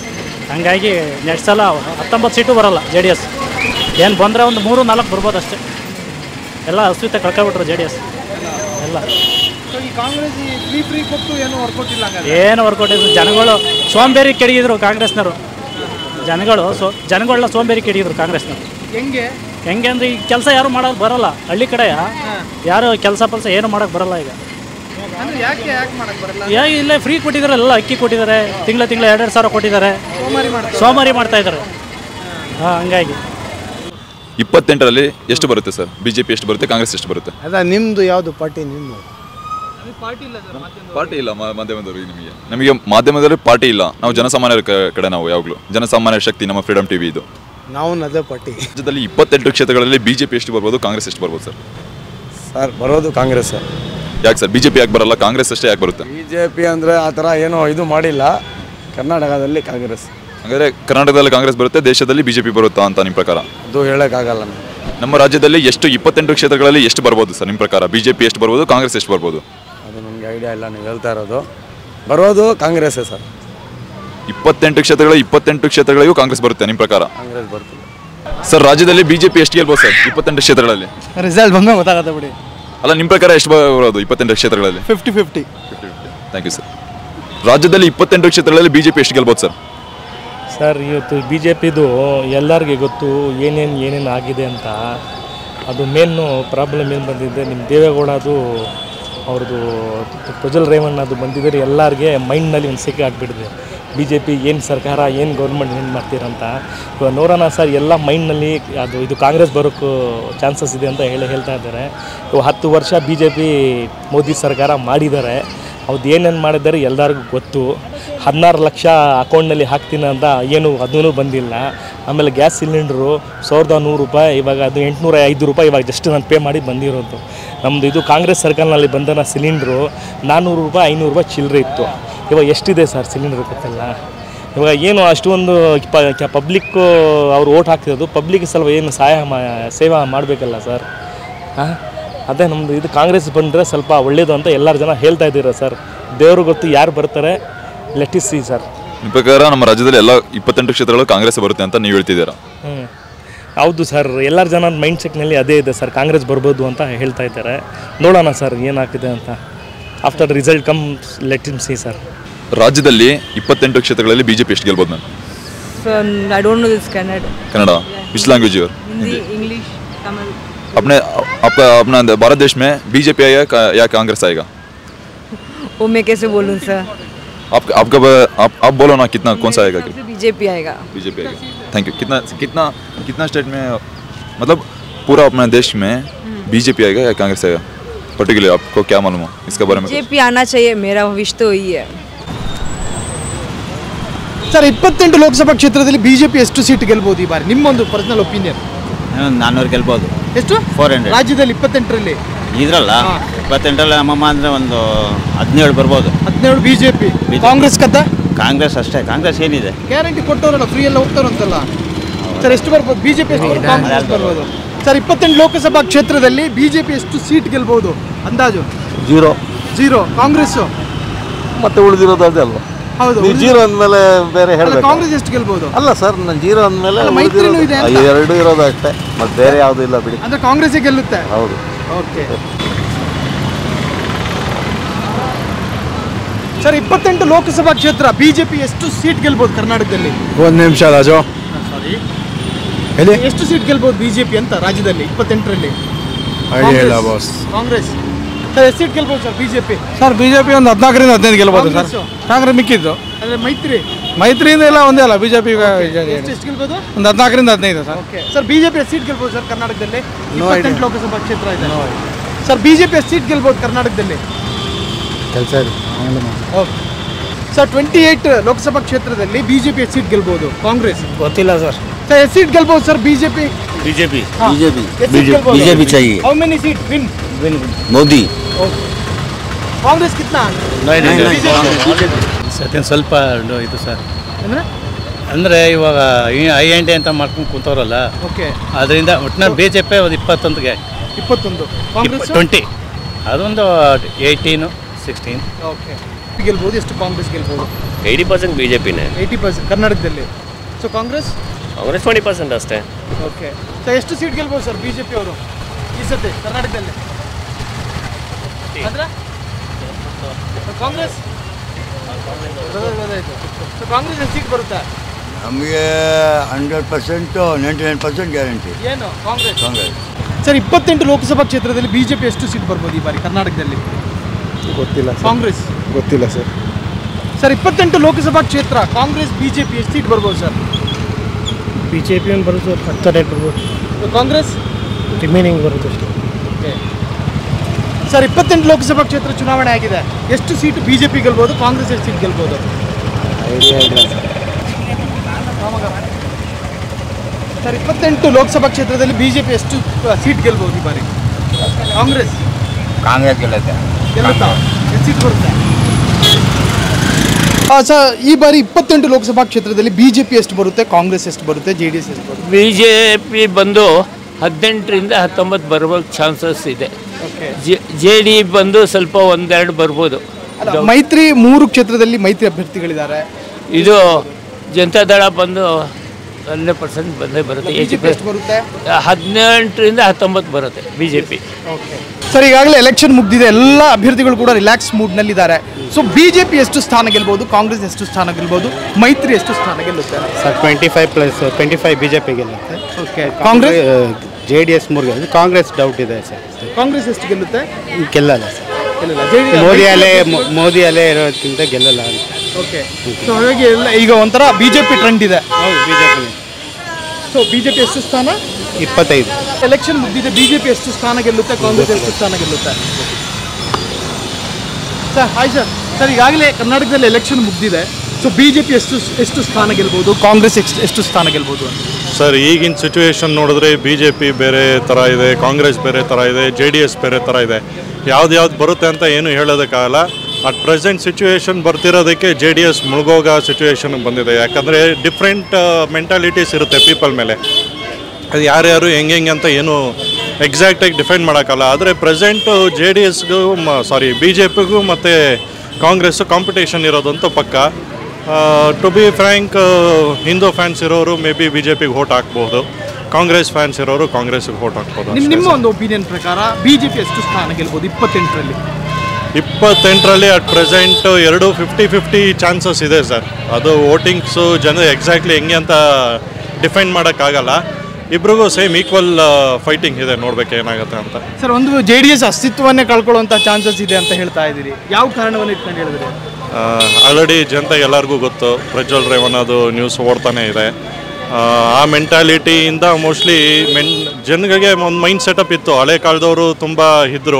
ಹಂಗಾಗಿ ನೆಕ್ಸ್ಟ್ ಸಲ ಹತ್ತೊಂಬತ್ತು ಸೀಟು ಬರಲ್ಲ ಜೆ ಡಿ ಎಸ್ ಏನು ಬಂದರೆ ಒಂದು ಮೂರು ನಾಲ್ಕು ಬರ್ಬೋದು ಅಷ್ಟೇ ಎಲ್ಲ ಅಸ್ತಿತ್ವ ಕಳ್ಕೊಬಿಟ್ರು ಜೆ ಡಿ ಎಸ್ ಎಲ್ಲ ಸೊ ಈ ಕಾಂಗ್ರೆಸ್ ಈ ಫ್ರೀ ಫ್ರೀ ಕೊಟ್ಟು ಏನು ವರ್ಕೌಟ್ ಇಲ್ಲ ಹಂಗಾದ್ರೆ ಏನು ವರ್ಕೌಟ್ ಇದು ಜನಗಳು ಸೋಂಬೇರಿ ಕೆಡಗಿದ್ರು ಕಾಂಗ್ರೆಸ್ನವರು ಜನಗಳು ಸೋ ಜನಗಳನ್ನ ಸೋಂಬೇರಿ ಕೆಡಗಿದ್ರು ಕಾಂಗ್ರೆಸ್ನವರು ಹೆಂಗೆ ಹೆಂಗೆ ಅಂದ್ರೆ ಈಗ ಕೆಲಸ ಯಾರು ಮಾಡೋದು ಬರಲ್ಲ ಹಳ್ಳಿ ಕಡೆ ಯಾರು ಕೆಲಸ ಪಲ್ಸ ಏನು ಮಾಡೋಕೆ ಬರಲ್ಲ ಈಗ ಅಂದ್ರೆ ಯಾಕೆ ಯಾಕೆ ಮಾಡಕ್ ಬರಲ್ಲ ಯಾ ಇಲ್ಲೇ ಫ್ರೀ ಕೊಟ್ಟಿದ್ದಾರೆ ಎಲ್ಲ ಅಕ್ಕಿ ಕೊಟ್ಟಿದ್ದಾರೆ ತಿಂಗಳ ತಿಂಗಳ ಎರಡೆರಡು ಸಾವಿರ ಕೊಟ್ಟಿದ್ದಾರೆ ಸೋಮಾರಿ ಮಾಡ್ತಾರೆ ಸೋಮಾರಿ ಮಾಡ್ತಾ ಇದ್ದಾರೆ ಹಾಂ ಹಂಗಾಗಿ ಇಪ್ಪತ್ತೆಂಟರಲ್ಲಿ ಎಷ್ಟು ಬರುತ್ತೆ ಸರ್ ಬಿಜೆಪಿ ಎಷ್ಟು ಬರುತ್ತೆ ಕಾಂಗ್ರೆಸ್ ಎಷ್ಟು ಬರುತ್ತೆ ಅದ ನಿಮ್ದು ಯಾವುದು ಪಾರ್ಟಿ ನಿಮ್ದು ಪಾರ್ಟಿ ಇಲ್ಲ ಸರ್ ಮತ್ತೆ ಪಾರ್ಟಿ ಇಲ್ಲ ಮಾ- ಮಾಧ್ಯಮದವರು ನಿಮಗೆ ನಮಗೆ ಮಾಧ್ಯಮದಲ್ಲಿ ಪಾರ್ಟಿ ಇಲ್ಲ ನಾವು ಜನಸಾಮಾನ್ಯರ ಕ- ಕಡೆ ನಾವು ಯಾವಾಗಲೂ ಜನಸಾಮಾನ್ಯರ ಶಕ್ತಿ ನಮ್ಮ ಫ್ರೀಡಮ್ ಟಿವಿ ಇದು ನಾವು ಅದೇ ಪಾರ್ಟಿ ರಾಜ್ಯದಲ್ಲಿ ಇಪ್ಪತ್ತೆಂಟು ಕ್ಷೇತ್ರಗಳಲ್ಲಿ ಬಿಜೆಪಿ ಎಷ್ಟು ಬರ್ಬೋದು ಕಾಂಗ್ರೆಸ್ ಎಷ್ಟು ಬರ್ಬೋದು ಸರ್ ಸರ್ ಬರೋದು ಕಾಂಗ್ರೆಸ್ ಯಾಕೆ ಸರ್ ಬಿಜೆಪಿ ಯಾಕೆ ಬರಲ್ಲ ಕಾಂಗ್ರೆಸ್ ಅಷ್ಟೇ ಯಾಕೆ ಬರುತ್ತೆ ಬಿ ಜೆ ಪಿ ಅಂದರೆ ಆ ಥರ ಏನೋ ಇದು ಮಾಡಿಲ್ಲ ಕರ್ನಾಟಕದಲ್ಲಿ ಕಾಂಗ್ರೆಸ್ ಹಾಗಾದ್ರೆ ಕರ್ನಾಟಕದಲ್ಲಿ ಕಾಂಗ್ರೆಸ್ ಬರುತ್ತೆ ದೇಶದಲ್ಲಿ ಬಿಜೆಪಿ ಬರುತ್ತಾ ಅಂತ ನಿಮ್ಮ ಪ್ರಕಾರ ಅದು ಹೇಳೋಕ್ಕಾಗಲ್ಲ ನಮ್ಮ ರಾಜ್ಯದಲ್ಲಿ ಎಷ್ಟು ಇಪ್ಪತ್ತೆಂಟು ಕ್ಷೇತ್ರಗಳಲ್ಲಿ ಎಷ್ಟು ಬರ್ಬೋದು ಸರ್ ನಿಮ್ಮ ಪ್ರಕಾರ ಬಿಜೆಪಿ ಎಷ್ಟು ಬರ್ಬೋದು ಕಾಂಗ್ರೆಸ್ ಎಷ್ಟು ಬರ್ಬೋದು ಅದು ನನಗೆ ಐಡಿಯಾ ಇಲ್ಲ ನೀವು ಹೇಳ್ತಾ ಇರೋದು ಬರೋದು ಕಾಂಗ್ರೆಸ್ಸೇ ಸರ್ ಇಪ್ಪತ್ತೆಂಟು ಕ್ಷೇತ್ರಗಳ ಇಪ್ಪತ್ತೆಂಟು ಕ್ಷೇತ್ರಗಳಿಗೂ ಕಾಂಗ್ರೆಸ್ ಬರುತ್ತೆ ನಿಮ್ಮ ಪ್ರಕಾರ ಕಾಂಗ್ರೆಸ್ ಬರ್ತೀವಿ ಸರ್ ರಾಜ್ಯದಲ್ಲಿ ಬಿಜೆಪಿ ಎಷ್ಟು ಗೆಲ್ಬೋದು ಸರ್ ಇಪ್ಪತ್ತೆಂಟು ಕ್ಷೇತ್ರಗಳಲ್ಲಿ ರಿಸಲ್ಟ್ ಬಂದ ಗೊತ್ತಾಗತ್ತೆ ಬಿಡಿ ಅಲ್ಲ ನಿಮ್ಮ ಪ್ರಕಾರ ಎಷ್ಟು ಬರೋದು ಇಪ್ಪತ್ತೆಂಟು ಕ್ಷೇತ್ರಗಳಲ್ಲಿ fifty fifty thank you sir ರಾಜ್ಯದಲ್ಲಿ ಇಪ್ಪತ್ತೆಂಟು ಕ್ಷೇತ್ರಗಳಲ್ಲಿ ಬಿಜೆಪಿ ಎಷ್ಟು ಗೆಲ್ಬೋದು ಸರ್ ಸರ್ ಇವತ್ತು ಬಿ ಜೆ ಪಿದು ಎಲ್ಲರಿಗೆ ಗೊತ್ತು ಏನೇನು ಏನೇನು ಆಗಿದೆ ಅಂತ ಅದು ಮೇನು ಪ್ರಾಬ್ಲಮ್ ಏನು ಬಂದಿದೆ ನಿಮ್ಮ ದೇವೇಗೌಡದು ಅವ್ರದ್ದು ಪ್ರಜ್ವಲ್ ರೇವಣ್ಣ ಅದು ಬಂದಿದ್ದಾರೆ ಎಲ್ಲರಿಗೆ ಮೈಂಡ್ನಲ್ಲಿ ಒಂದು ಸಿಕ್ಕಿ ಆಗಿಬಿಟ್ಟಿದೆ ಬಿ ಜೆ ಪಿ ಏನು ಸರ್ಕಾರ ಏನು ಗೌರ್ಮೆಂಟ್ ಏನು ಮಾಡ್ತೀರಂತ ಇವಾಗ ನೋಡೋಣ ಸರ್ ಎಲ್ಲ ಮೈಂಡ್ನಲ್ಲಿ ಅದು ಇದು ಕಾಂಗ್ರೆಸ್ ಬರೋಕ್ಕೂ ಚಾನ್ಸಸ್ ಇದೆ ಅಂತ ಹೇಳಿ ಹೇಳ್ತಾ ಇದ್ದಾರೆ ಇವಾಗ ಹತ್ತು ವರ್ಷ ಬಿ ಜೆ ಪಿ ಮೋದಿ ಸರ್ಕಾರ ಮಾಡಿದ್ದಾರೆ ಅವ್ದು ಏನೇನು ಮಾಡಿದ್ದಾರೆ ಎಲ್ಲರಿಗೂ ಗೊತ್ತು ಹದಿನಾರು ಲಕ್ಷ ಅಕೌಂಟ್ನಲ್ಲಿ ಹಾಕ್ತೀನಿ ಅಂತ ಏನು ಅದೂ ಬಂದಿಲ್ಲ ಆಮೇಲೆ ಗ್ಯಾಸ್ ಸಿಲಿಂಡ್ರು ಸಾವಿರದ ನೂರು ರೂಪಾಯಿ ಇವಾಗ ಅದು ಎಂಟುನೂರ ಐದು ರೂಪಾಯಿ ಇವಾಗ ಜಸ್ಟ್ ನಾನು ಪೇ ಮಾಡಿ ಬಂದಿರೋದು ನಮ್ಮದು ಇದು ಕಾಂಗ್ರೆಸ್ ಸರ್ಕಲ್ನಲ್ಲಿ ಬಂದನ ಸಿಲಿಂಡ್ರು ನಾನ್ನೂರು ರೂಪಾಯಿ ಐನೂರು ರೂಪಾಯಿ ಚಿಲ್ಲರೆ ಇತ್ತು ಇವಾಗ ಎಷ್ಟಿದೆ ಸರ್ ಸಿಲಿಂಡ್ರ್ ಗೊತ್ತಿಲ್ಲ ಇವಾಗ ಏನು ಅಷ್ಟೊಂದು ಪಬ್ಲಿಕ್ಕು ಅವ್ರು ಓಟ್ ಹಾಕ್ತಿರೋದು ಪಬ್ಲಿಕ್ ಸ್ವಲ್ಪ ಏನು ಸಹಾಯ ಮಾ ಸೇವಾ ಮಾಡಬೇಕಲ್ಲ ಸರ್ ಹಾಂ ಅದೇ ನಮ್ಮದು ಇದು ಕಾಂಗ್ರೆಸ್ ಬಂದರೆ ಸ್ವಲ್ಪ ಒಳ್ಳೇದು ಅಂತ ಎಲ್ಲರೂ ಜನ ಹೇಳ್ತಾ ಇದ್ದೀರಾ ಸರ್ ದೇವ್ರಿಗೆ ಗೊತ್ತು ಯಾರು ಬರ್ತಾರೆ ಲೆಟಿಸ್ ಸಿ ಸರ್ ನಿಮ್ಮ ಪ್ರಕಾರ ನಮ್ಮ ರಾಜ್ಯದಲ್ಲಿ ಎಲ್ಲ ಇಪ್ಪತ್ತೆಂಟು ಕ್ಷೇತ್ರಗಳು ಕಾಂಗ್ರೆಸ್ ಬರುತ್ತೆ ಅಂತ ನೀವು ಹೇಳ್ತಿದ್ದೀರಾ ಹ್ಞೂ ಹೌದು ಸರ್ ಎಲ್ಲರ ಜನ ಮೈಂಡ್ ಸೆಟ್ನಲ್ಲಿ ಅದೇ ಇದೆ ಸರ್ ಕಾಂಗ್ರೆಸ್ ಬರ್ಬೋದು ಅಂತ ಹೇಳ್ತಾ ಇದ್ದಾರೆ ನೋಡೋಣ ಸರ್ ಏನಾಗ್ತಿದೆ ಅಂತ after result come let him see sir ರಾಜ್ಯದಲ್ಲಿ ಇಪ್ಪತ್ತೆಂಟು ಕ್ಷೇತ್ರಗಳಲ್ಲಿ ಬಿಜೆಪಿ ಎಷ್ಟು ಗೆಲ್ಬೋದು ma'am So I don't know this Kannada. Kannada which language your Hindi, English, Tamil. अपने आपका अपना भारत देश में बीजेपी आएगा का- या कांग्रेस आएगा वो मैं कैसे बोलूँ सर आप आपका ब- आप आप बोलो ना कितना कौन सा आएगा बीजेपी आएगा बीजेपी आएगा थैंक यू कितना कितना कितना स्टेट में मतलब पूरा अपना देश में बीजेपी आएगा या कांग्रेस आएगा पर्टिकुलर आपको क्या मालूम है इसके बारे में बीजेपी आना चाहिए मेरा विश तो यही है ಸರ್ ಇಪ್ಪತ್ತೆಂಟು ಲೋಕಸಭಾ ಕ್ಷೇತ್ರದಲ್ಲಿ ಬಿಜೆಪಿ ಎಷ್ಟು ಸೀಟ್ ಗೆಲ್ಬಹುದು ಈ ಬಾರಿ ನಿಮ್ಮೊಂದು ಪರ್ಸನಲ್ ಒಪಿನಿಯನ್ ನಾನ್ನೂರು ಗೆಲ್ಬೋದು ಎಷ್ಟು ಫೋರ್ ಹಂಡ್ರೆಡ್ ರಾಜ್ಯದಲ್ಲಿ ಇಪ್ಪತ್ತೆಂಟರಲ್ಲಿ ಇದ್ರಲ್ಲ ಇಪ್ಪತ್ತೆಂಟರಲ್ಲಿ ನಮ್ಮಮ್ಮ ಅಂದರೆ ಒಂದು ಹದಿನೇಳು ಬರ್ಬೋದು ಹದಿನೇಳು ಬಿಜೆಪಿ ಕಾಂಗ್ರೆಸ್ ಕದ್ದ ಕಾಂಗ್ರೆಸ್ ಅಷ್ಟೇ ಕಾಂಗ್ರೆಸ್ ಏನಿದೆ ಗ್ಯಾರಂಟಿ ಕೊಟ್ಟವರಲ್ಲ ಫ್ರೀ ಎಲ್ಲ ಹೋಗ್ತಾರಂತಲ್ಲ ಸರ್ ಎಷ್ಟು ಬರ್ಬೋದು ಬಿಜೆಪಿ ಎಷ್ಟು ಬರ್ಬೋದು? ಕಾಂಗ್ರೆಸ್ ಎಷ್ಟು ಬರ್ಬೋದು ಸರ್ ಇಪ್ಪತ್ತೆಂಟು ಲೋಕಸಭಾ ಕ್ಷೇತ್ರದಲ್ಲಿ ಬಿಜೆಪಿ ಎಷ್ಟು ಸೀಟ್ ಗೆಲ್ಬಹುದು ಅಂದಾಜು ಜೀರೋ ಜೀರೋ ಕಾಂಗ್ರೆಸ್ ಮತ್ತೆ ಉಳಿದಿರೋದು ಅದೇ ಅಲ್ವಾ ಹೌದು ನೀವು ಜೀರೋ ಅಂದಮೇಲೆ ಬೇರೆ ಅಲ್ಲ, ಹೇಳಬೇಕು ಕಾಂಗ್ರೆಸ್ ಎಷ್ಟು ಗೆಲ್ಬಹುದು ಅಲ್ಲ ಸರ್ ನಾನು ಜೀರೋ ಅಂದಮೇಲೆ ಅಲ್ಲ, ಮೈತ್ರಿನೂ ಇದೆ ಅಂತ. ಎರಡು ಇರೋದು ಅಷ್ಟೇ ಮತ್ತೆ ಬೇರೆ ಯಾವುದೂ ಇಲ್ಲ ಬಿಡಿ ಅಂದ್ರೆ ಕಾಂಗ್ರೆಸ್ ಗೆಲ್ಲುತ್ತೆ ಹೌದು ಓಕೆ ಸರ್ ಇಪ್ಪತ್ತೆಂಟು ಲೋಕಸಭಾ ಕ್ಷೇತ್ರ ಬಿಜೆಪಿ ಎಷ್ಟು ಸೀಟ್ ಗೆಲ್ಬಹುದು ಕರ್ನಾಟಕದಲ್ಲಿ ಒಂದು ನಿಮಿಷ ರಾಜು ಎಲ್ಲಿ ಎಷ್ಟು ಸೀಟ್ ಗೆಲ್ಬಹುದು ಬಿಜೆಪಿ ಅಂತ ರಾಜ್ಯದಲ್ಲಿ ಇಪ್ಪತ್ತೆಂಟರಲ್ಲಿ ಐಡಿಯಾ ಇಲ್ಲ ಬಾಸ್ ಕಾಂಗ್ರೆಸ್ ಸರ್ ಎಷ್ಟು ಸೀಟ್ ಗೆಲ್ಬಹುದು ಸರ್ ಬಿಜೆಪಿ ಸರ್ ಬಿಜೆಪಿ ಒಂದು ಹದಿನಾಲ್ಕರಿಂದ ಹದಿನೈದು ಗೆಲ್ಬೋದು ಸರ್ ಕಾಂಗ್ರೆಸ್ಸು? ಕಾಂಗ್ರೆಸ್ ಮಿಕ್ಕಿದ್ದು ಅಂದ್ರೆ ಮೈತ್ರಿ ಮೈತ್ರಿಯಿಂದ ಎಲ್ಲ ಒಂದೇ ಅಲ್ಲ ಬಿಜೆಪಿ ಎಷ್ಟು ಎಷ್ಟು ಗೆಲ್ಬಹುದು ಒಂದು ಹದಿನಾಲ್ಕರಿಂದ ಹದಿನೈದು ಸರ್ ಓಕೆ ಸರ್ ಬಿಜೆಪಿ ಎಷ್ಟು ಸೀಟ್ ಗೆಲ್ಬಹುದು ಸರ್ ಕರ್ನಾಟಕದಲ್ಲಿ No ಇಪ್ಪತ್ತೆಂಟು idea. ಲೋಕಸಭಾ ಕ್ಷೇತ್ರ ಇದೆ ಸರ್ ಬಿಜೆಪಿ ಎಷ್ಟು ಸೀಟ್ ಗೆಲ್ಬಹುದು ಕರ್ನಾಟಕದಲ್ಲಿ ಕೆಲಸ ಇದೆ okay sir twenty eight Lok Sabha ಕ್ಷೇತ್ರದಲ್ಲಿ ಬಿಜೆಪಿ ಎಷ್ಟು ಸೀಟ್ ಗೆಲ್ಬಹುದು ಕಾಂಗ್ರೆಸ್ ಗೊತ್ತಿಲ್ಲ ಸರ್ ಸರ್ ಎಷ್ಟು ಸೀಟ್ ಗೆಲ್ಬಹುದು ಸರ್ ಬಿಜೆಪಿ बीजेपी हाँ। बीजेपी ಎಷ್ಟು seat ಗೆಲ್ಬಹುದು? बीजेपी चाहिए How many seat win? Modi Congress ಕಿತ್ನಾ ಸತ್ಯ ಸ್ವಲ್ಪ ಇದು- ಇದು ಸರ್ ಅಂದ್ರೆ ಅಂದರೆ ಇವಾಗ ಐ ಎನ್ ಡಿ ಅಂತ ಮಾಡ್ಕೊಂಡು ಕೂತವ್ರಲ್ಲ ಓಕೆ ಅದರಿಂದ ಒಟ್ಟಿನಲ್ಲಿ ಬಿ ಜೆ ಪಿ ಒಂದು ಇಪ್ಪತ್ತೊಂದಿಗೆ ಇಪ್ಪತ್ತೊಂದು ಕಾಂಗ್ರೆಸ್ ಟ್ವೆಂಟಿ ಅದೊಂದು ಏಯ್ಟೀನು ಸಿಕ್ಸ್ಟೀನ್ ಓಕೆ ಗೆಲ್ಬಹುದು ಎಷ್ಟು ಕಾಂಗ್ರೆಸ್ ಗೆಲ್ಬಹುದು ಏಯ್ಟಿ ಪರ್ಸೆಂಟ್ ಬಿ ಜೆ ಪಿನೇ ಏಯ್ಟಿ ಪರ್ಸೆಂಟ್ ಕರ್ನಾಟಕದಲ್ಲಿ so Congress Congress twenty percent ಅಷ್ಟೇ ಓಕೆ ಸೊ ಎಷ್ಟು ಸೀಟ್ ಗೆಲ್ಬಹುದು ಸರ್ ಬಿಜೆಪಿ ಅವರು ಈ ಸತಿ ಕರ್ನಾಟಕದಲ್ಲಿ ಅಂದ್ರೆ ಕಾಂಗ್ರೆಸ್ ಗೊತ್ತಾಯ್ತು ಸೊ ಕಾಂಗ್ರೆಸ್ ಎಷ್ಟು ಸೀಟ್ ಬರುತ್ತೆ ನಮಗೆ hundred percent ninety nine percent guarantee ಏನು ಕಾಂಗ್ರೆಸ್ ಕಾಂಗ್ರೆಸ್ ಸರ್ ಇಪ್ಪತ್ತೆಂಟು ಲೋಕಸಭಾ ಕ್ಷೇತ್ರದಲ್ಲಿ ಬಿಜೆಪಿ ಎಷ್ಟು ಸೀಟ್ ಬರ್ಬೋದು ಈ ಬಾರಿ ಕರ್ನಾಟಕದಲ್ಲಿ ಗೊತ್ತಿಲ್ಲ ಕಾಂಗ್ರೆಸ್ ಗೊತ್ತಿಲ್ಲ ಸರ್ ಸರ್ ಇಪ್ಪತ್ತೆಂಟು ಲೋಕಸಭಾ ಕ್ಷೇತ್ರ ಕಾಂಗ್ರೆಸ್ ಬಿಜೆಪಿ ಎಷ್ಟು ಸೀಟ್ ಬರ್ಬೋದು ಸರ್ ಬಿ ಜೆ ಪಿ ಒಂದು ಬರುತ್ತೆ ಹತ್ತರೆಂಟು ಬರ್ಬೋದು ಕಾಂಗ್ರೆಸ್ ರಿಮೈನಿಂಗ್ ಬರುತ್ತೆ ಅಷ್ಟೇ ಓಕೆ ಸರ್ ಇಪ್ಪತ್ತೆಂಟು ಲೋಕಸಭಾ ಕ್ಷೇತ್ರ ಚುನಾವಣೆ ಆಗಿದೆ ಎಷ್ಟು ಸೀಟು ಬಿಜೆಪಿ ಗೆಲ್ಬೋದು ಕಾಂಗ್ರೆಸ್ ಎಷ್ಟು ಸೀಟ್ ಗೆಲ್ಬೋದು ಐಡಿಯಾ ಇಲ್ಲ ಸರ್ ಸರ್ ಇಪ್ಪತ್ತೆಂಟು ಲೋಕಸಭಾ ಕ್ಷೇತ್ರದಲ್ಲಿ ಬಿಜೆಪಿ ಎಷ್ಟು ಸೀಟ್ ಗೆಲ್ಬೋದು ಈ ಬಾರಿ ಕಾಂಗ್ರೆಸ್ ಕಾಂಗ್ರೆಸ್ ಗೆಲ್ಲುತ್ತೆ ಗೆಲ್ಲುತ್ತಾ ಎಷ್ಟು ಸೀಟ್ ಬರುತ್ತೆ ಸರ್ ಈ ಬಾರಿ ಇಪ್ಪತ್ತೆಂಟು ಲೋಕಸಭಾ ಕ್ಷೇತ್ರದಲ್ಲಿ ಬಿಜೆಪಿ ಎಷ್ಟು ಬರುತ್ತೆ ಕಾಂಗ್ರೆಸ್ ಎಷ್ಟು ಬರುತ್ತೆ ಜೆ ಡಿ ಎಸ್ ಎಷ್ಟು ಬರುತ್ತೆ ಬಿ ಜೆ ಪಿ ಬಂದು ಹದಿನೆಂಟರಿಂದ ಹತ್ತೊಂಬತ್ತು ಬರುವ ಚಾನ್ಸಸ್ ಇದೆ ಜೆ ಡಿ ಬಂದು ಸ್ವಲ್ಪ ಒಂದೆರಡು ಬರ್ಬೋದು ಅಲ್ಲ ಮೈತ್ರಿ ಮೂರು ಕ್ಷೇತ್ರದಲ್ಲಿ ಮೈತ್ರಿ ಅಭ್ಯರ್ಥಿಗಳಿದ್ದಾರೆ ಇದು ಜನತಾದಳ ಬಂದು ಹಂಡ್ರೆಡ್ ಪರ್ಸೆಂಟ್ ಬಂದೇ ಬರುತ್ತೆ ಬಿಜೆಪಿ ಎಷ್ಟು ಬರುತ್ತೆ ಹದಿನೆಂಟರಿಂದ ಹತ್ತೊಂಬತ್ತು ಬರುತ್ತೆ ಬಿ ಜೆ ಪಿ ಸರ್ ಈಗಾಗಲೇ ಎಲೆಕ್ಷನ್ ಮುಗ್ದಿದೆ ಎಲ್ಲ ಅಭ್ಯರ್ಥಿಗಳು ಕೂಡ ರಿಲ್ಯಾಕ್ಸ್ ಮೂಡ್ನಲ್ಲಿದ್ದಾರೆ ಸೊ ಬಿಜೆಪಿ ಎಷ್ಟು ಸ್ಥಾನ ಗೆಲ್ಬಹುದು ಕಾಂಗ್ರೆಸ್ ಎಷ್ಟು ಸ್ಥಾನ ಗೆಲ್ಬಹುದು ಮೈತ್ರಿ ಎಷ್ಟು ಸ್ಥಾನ ಗೆಲ್ಲುತ್ತೆ sir twenty five plus twenty five B J P ಗೆಲ್ಲುತ್ತೆ okay Congress J D S ಮೂರು ಗೆಲ್ಲುತ್ತೆ ಕಾಂಗ್ರೆಸ್ ಡೌಟ್ ಇದೆ ಸರ್ ಕಾಂಗ್ರೆಸ್ ಎಷ್ಟು ಗೆಲ್ಲುತ್ತೆ ಗೆಲ್ಲಲ್ಲ ಸರ್ ಗೆಲ್ಲಲ್ಲ. JD ಮೋದಿ ಅಲೆ ಮೊ- ಮೋದಿ ಅಲೆ ಇರೋದಕ್ಕಿಂತ ಗೆಲ್ಲಲ್ಲ ಅಂತ ಓಕೆ ಸೊ ಹಾಗಾಗಿ ಎಲ್ಲ ಈಗ ಒಂಥರ ಬಿಜೆಪಿ ಟ್ರೆಂಡ್ ಇದೆ ಹೌದು B J P so BJP ಎಷ್ಟು ಸ್ಥಾನ ಇಪ್ಪತ್ತೈದು ಎಲೆಕ್ಷನ್ ಮುಗ್ದಿದೆ ಬಿಜೆಪಿ ಎಷ್ಟು ಸ್ಥಾನ ಗೆಲ್ಲುತ್ತೆ ಕಾಂಗ್ರೆಸ್ ಎಷ್ಟು ಸ್ಥಾನ ಗೆಲ್ಲುತ್ತೆ ಸರ್ ಹಾಯ್ ಸರ್ ಸರ್ ಈಗಾಗಲೇ ಕರ್ನಾಟಕದಲ್ಲಿ ಎಲೆಕ್ಷನ್ ಮುಗ್ದಿದೆ ಸೊ ಬಿಜೆಪಿ ಎಷ್ಟು ಎಷ್ಟು ಸ್ಥಾನ ಗೆಲ್ಬಹುದು ಕಾಂಗ್ರೆಸ್ ಎಷ್ಟು ಎಷ್ಟು ಸ್ಥಾನ ಗೆಲ್ಬಹುದು ಅಂತ ಸರ್ ಈಗಿನ ಸಿಚುವೇಶನ್ ನೋಡಿದ್ರೆ ಬಿ ಜೆ ಪಿ ಬೇರೆ ಥರ ಇದೆ ಕಾಂಗ್ರೆಸ್ ಬೇರೆ ಥರ ಇದೆ ಜೆ ಡಿ ಎಸ್ ಬೇರೆ ಥರ ಇದೆ ಯಾವ್ದು ಯಾವ್ದು ಬರುತ್ತೆ ಅಂತ ಏನು ಹೇಳೋದಕ್ಕಾಗಲ್ಲ ಅಟ್ ಪ್ರೆಸೆಂಟ್ ಸಿಚುವೇಶನ್ ಬರ್ತಿರೋದಕ್ಕೆ ಜೆ ಡಿ ಎಸ್ ಮುಳುಗೋಗ ಸಿಚುವೇಶನ್ ಬಂದಿದೆ ಯಾಕಂದರೆ ಡಿಫ್ರೆಂಟ್ ಮೆಂಟಾಲಿಟೀಸ್ ಇರುತ್ತೆ ಪೀಪಲ್ ಮೇಲೆ ಅದು ಯಾರ್ಯಾರು ಹೆಂಗೆ ಹೆಂಗೆ ಅಂತ ಏನು ಎಕ್ಸಾಕ್ಟಾಗಿ ಡಿಫೈನ್ ಮಾಡೋಕ್ಕಲ್ಲ ಆದರೆ ಪ್ರೆಸೆಂಟು ಜೆ ಡಿ ಎಸ್ಗೂ ಸಾರಿ ಬಿ ಜೆ ಪಿಗೂ ಮತ್ತು ಕಾಂಗ್ರೆಸ್ಸು ಕಾಂಪಿಟೇಷನ್ ಇರೋದಂತೂ ಪಕ್ಕ to be frank Hindu fans ಇರೋರು ಮೇ ಬಿ ಬಿ ಜೆ ಪಿಗೆ ವೋಟ್ ಹಾಕ್ಬೋದು ಕಾಂಗ್ರೆಸ್ ಫ್ಯಾನ್ಸ್ ಇರೋರು ಕಾಂಗ್ರೆಸ್ಗೆ ವೋಟ್ ಹಾಕ್ಬೋದು ನಿಮ್ ನಿಮ್ಮ ಒಂದು ಒಪಿನಿಯನ್ ಪ್ರಕಾರ ಬಿಜೆಪಿ ಎಷ್ಟು ಸ್ಥಾನ ಗೆಲ್ಬಹುದು ಇಪ್ಪತ್ತೆಂಟರಲ್ಲಿ ಇಪ್ಪತ್ತೆಂಟರಲ್ಲಿ ಅಟ್ ಪ್ರೆಸೆಂಟ್ ಎರಡು ಫಿಫ್ಟಿ ಫಿಫ್ಟಿ ಚಾನ್ಸಸ್ ಇದೆ ಸರ್ ಅದು ವೋಟಿಂಗ್ಸು ಜನ ಎಕ್ಸಾಕ್ಟ್ಲಿ ಹೆಂಗೆ ಅಂತ ಡಿಫೈನ್ ಮಾಡೋಕ್ಕಾಗಲ್ಲ ಇಬ್ರಿಗೂ ಸೇಮ್ ಈಕ್ವಲ್ ಫೈಟಿಂಗ್ ಇದೆ ನೋಡ್ಬೇಕು ಏನಾಗುತ್ತೆ ಅಂತ ಸರ್ ಒಂದು ಜೆ ಡಿ ಎಸ್ ಅಸ್ತಿತ್ವವನ್ನೇ ಕಳ್ಕೊಳ್ಳುವಂತ ಚಾನ್ಸಸ್ ಇದೆ ಅಂತ ಹೇಳ್ತಾ ಇದ್ದೀರಿ ಯಾವ ಕಾರಣವನ್ನು ಇಟ್ಕೊಂಡು ಹೇಳಿದ್ರಿ ಆಲ್ರೆಡಿ ಜನತೆ ಎಲ್ಲರಿಗೂ ಗೊತ್ತು ಪ್ರಜ್ವಲ್ ರೇವಣ್ಣದು ನ್ಯೂಸ್ ಓಡ್ತಾನೆ ಇದೆ ಆ, ಆ ಮೆಂಟಾಲಿಟಿಯಿಂದ ಮೋಸ್ಟ್ಲಿ ಮೆನ್ ಜನಗಳಿಗೆ ಒಂದು ಮೈಂಡ್ ಸೆಟಪ್ ಇತ್ತು ಹಳೆ ಕಾಲದವರು ತುಂಬ ಇದ್ದರು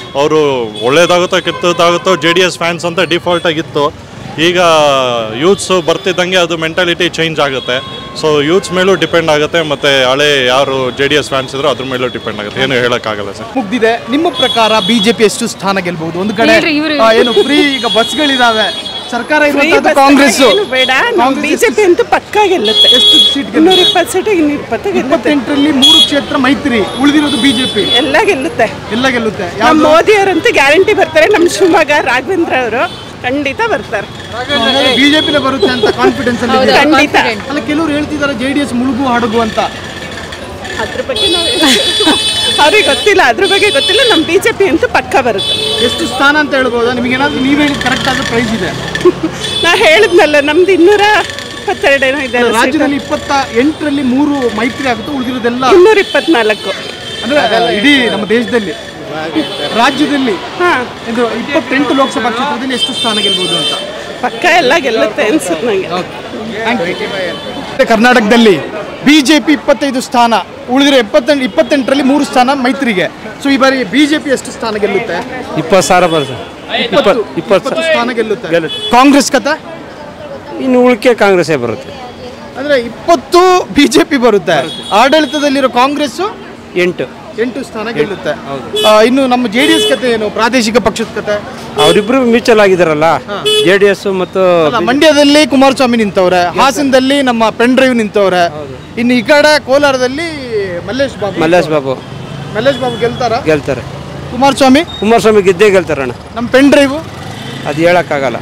ಅವರು ಒಳ್ಳೇದಾಗುತ್ತೋ ಕೆಟ್ಟದಾಗುತ್ತೋ ಜೆ ಡಿ ಎಸ್ ಫ್ಯಾನ್ಸ್ ಅಂತ ಡಿಫಾಲ್ಟ್ ಆಗಿತ್ತು ಈಗ ಯೂತ್ಸು ಬರ್ತಿದ್ದಂಗೆ ಅದು ಮೆಂಟಾಲಿಟಿ ಚೇಂಜ್ ಆಗುತ್ತೆ ಸೊ ಯೂತ್ಸ್ ಮೇಲೂ ಡಿಪೆಂಡ್ ಆಗುತ್ತೆ ಮತ್ತು ಹಳೆ ಯಾರು ಜೆ ಡಿ ಎಸ್ ಫ್ಯಾನ್ಸ್ ಇದ್ರು ಅದ್ರ ಮೇಲೂ ಡಿಪೆಂಡ್ ಆಗುತ್ತೆ ಏನು ಹೇಳೋಕ್ಕಾಗಲ್ಲ ಸರ್ ಮುಗ್ದಿದೆ ನಿಮ್ಮ ಪ್ರಕಾರ ಬಿಜೆಪಿ ಎಷ್ಟು ಸ್ಥಾನ ಗೆಲ್ಬಹುದು ಒಂದು ಕಡೆ ಇವ್ರು- ಇವ್ರು- ಆ, ಏನು ಫ್ರೀ ಈಗ ಬಸ್ಗಳಿದಾವೆ ಸರ್ಕಾರ Free ಇರುವಂತದ್ದು bus ಕಾಂಗ್ರೆಸ್ ಏನು ಬೇಡ ನಮ್ಮ ಬಿಜೆಪಿ ಅಂತೂ ಪಕ್ಕ ಗೆಲ್ಲುತ್ತೆ ಎಷ್ಟು ಸೀಟ್ ಇನ್ನೂರ ಇಪ್ಪತ್ತು ಸೀಟ್ ಇನ್ನೂರ ಇಪ್ಪತ್ತು ಗೆಲ್ಲುತ್ತೆ ಇಪ್ಪತ್ತೆಂಟರಲ್ಲಿ ಮೂರು ಕ್ಷೇತ್ರ ಮೈತ್ರಿ ಉಳಿದಿರೋದು ಬಿಜೆಪಿ ಎಲ್ಲ ಗೆಲ್ಲುತ್ತೆ ಎಲ್ಲ ಗೆಲ್ಲುತ್ತೆ ನಮ್ಮ ಯಾವ್ದು? ಮೋದಿ ಅವರಂತೂ ಗ್ಯಾರಂಟಿ ಬರ್ತಾರೆ ನಮ್ಮ ಶಿವಮೊಗ್ಗ ರಾಘವೇಂದ್ರ ಅವರು ಖಂಡಿತ ಬರ್ತಾರೆ ಬಿಜೆಪಿನೇ ಬರುತ್ತೆ ಅಂತ ಕಾನ್ಫಿಡೆನ್ಸ್ ಅಲ್ಲಿ ಹೌದು, ಇದ್ದೀರಾ? ಖಂಡಿತ. ಅಲ್ಲ ಕೆಲವರು ಹೇಳ್ತಿದ್ದಾರೆ ಜೆಡಿಎಸ್ ಮುಳುಗು ಹಡಗು ಅಂತ ಅದ್ರ ಬಗ್ಗೆ ನಾವು ಅವ್ರಿಗೆ ಗೊತ್ತಿಲ್ಲ ಅದ್ರ ಬಗ್ಗೆ ಗೊತ್ತಿಲ್ಲ ನಮ್ಮ ಬಿಜೆಪಿ ಅಂತೂ ಪಕ್ಕ ಬರುತ್ತೆ ಎಷ್ಟು ಸ್ಥಾನ ಅಂತ ಹೇಳ್ಬೋದಾ ನಿಮಗೆ ಏನಾದ್ರು ನೀವು ಹೇಳಿದ ಕರೆಕ್ಟ್ ಆದ ಪ್ರೈಸ್ ಇದೆ ನಾ ಹೇಳಿದ್ನಲ್ಲ ನಮ್ದು ಇನ್ನೂರ ಇಪ್ಪತ್ತೆರಡು ಏನೋ ಇದೆ ಅಲ್ಲ ರಾಜ್ಯದಲ್ಲಿ ಇಪ್ಪತ್ತ ಎಂಟರಲ್ಲಿ ಮೂರು ಮೈತ್ರಿ ಆಗುತ್ತೆ ಉಳಿದಿರೋದೆಲ್ಲ ಇನ್ನೂರ ಇಪ್ಪತ್ನಾಲ್ಕು ಅಂದ್ರೆ ಇಡೀ ನಮ್ಮ ದೇಶದಲ್ಲಿ ರಾಜ್ಯದಲ್ಲಿ ಇದು ಇಪ್ಪತ್ತೆಂಟು ಲೋಕಸಭಾ ಕ್ಷೇತ್ರದಲ್ಲಿ ಎಷ್ಟು ಸ್ಥಾನ ಗೆಲ್ಬಹುದು ಅಂತ ಪಕ್ಕ ಎಲ್ಲ ಗೆಲ್ಲುತ್ತೆ ಅನ್ಸುತ್ತೆ ನನಗೆ ಮತ್ತೆ ಕರ್ನಾಟಕದಲ್ಲಿ ಬಿಜೆಪಿ ಇಪ್ಪತ್ತೈದು ಸ್ಥಾನ ಉಳಿದಿರೋ ಎಪ್ಪತ್ತೆಂಟು ಇಪ್ಪತ್ತೆಂಟರಲ್ಲಿ ಮೂರು ಸ್ಥಾನ ಮೈತ್ರಿಗೆ ಸೊ ಈ ಬಾರಿ ಬಿಜೆಪಿ ಎಷ್ಟು ಸ್ಥಾನ ಗೆಲ್ಲುತ್ತೆ ಇಪ್ಪತ್ತು ಸಾವಿರ ಬರುತ್ತೆ ಇಪ್ಪತ್ತು ಇಪ್ಪತ್ತು ಸ್ಥಾನ ಗೆಲ್ಲುತ್ತೆ ಕಾಂಗ್ರೆಸ್ ಕತೆ ಇನ್ನು ಉಳಿಕೆ ಕಾಂಗ್ರೆಸ್ಸೇ ಬರುತ್ತೆ ಅಂದ್ರೆ ಇಪ್ಪತ್ತು ಬಿಜೆಪಿ ಬರುತ್ತೆ ಆಡಳಿತದಲ್ಲಿರೋ ಕಾಂಗ್ರೆಸ್ ಎಂಟು ಎಂಟು ಸ್ಥಾನ ಗೆಲ್ಲುತ್ತೆ ಆ, ಇನ್ನು ನಮ್ಮ ಜೆ ಡಿ ಎಸ್ ಕತೆ ಏನು ಪ್ರಾದೇಶಿಕ ಪಕ್ಷದ ಕತೆ ಅವರಿಬ್ರು ಮ್ಯೂಚುವಲ್ ಆಗಿದಾರಲ್ಲ ಜೆ ಡಿ ಎಸ್ ಮತ್ತು ಅಲ್ಲ, ಮಂಡ್ಯದಲ್ಲಿ ಕುಮಾರಸ್ವಾಮಿ ನಿಂತವ್ರೆ ಹಾಸನದಲ್ಲಿ ನಮ್ಮ ಪೆನ್ ಡ್ರೈವ್ ನಿಂತವ್ರೆ ಇನ್ನು ಈ ಕಡೆ ಕೋಲಾರದಲ್ಲಿ ಮಲ್ಲೇಶ್ ಬಾಬು ಮಲ್ಲೇಶ್ ಬಾಬು ಮಲ್ಲೇಶ್ ಬಾಬು ಗೆಲ್ತಾರ ಗೆಲ್ತಾರೆ ಕುಮಾರಸ್ವಾಮಿ ಕುಮಾರಸ್ವಾಮಿ ಗೆದ್ದೇ ಗೆಲ್ತಾರಣ್ಣ ನಮ್ಮ ಪೆನ್ ಡ್ರೈವ್ ಅದು ಹೇಳಕ್ಕಾಗಲ್ಲ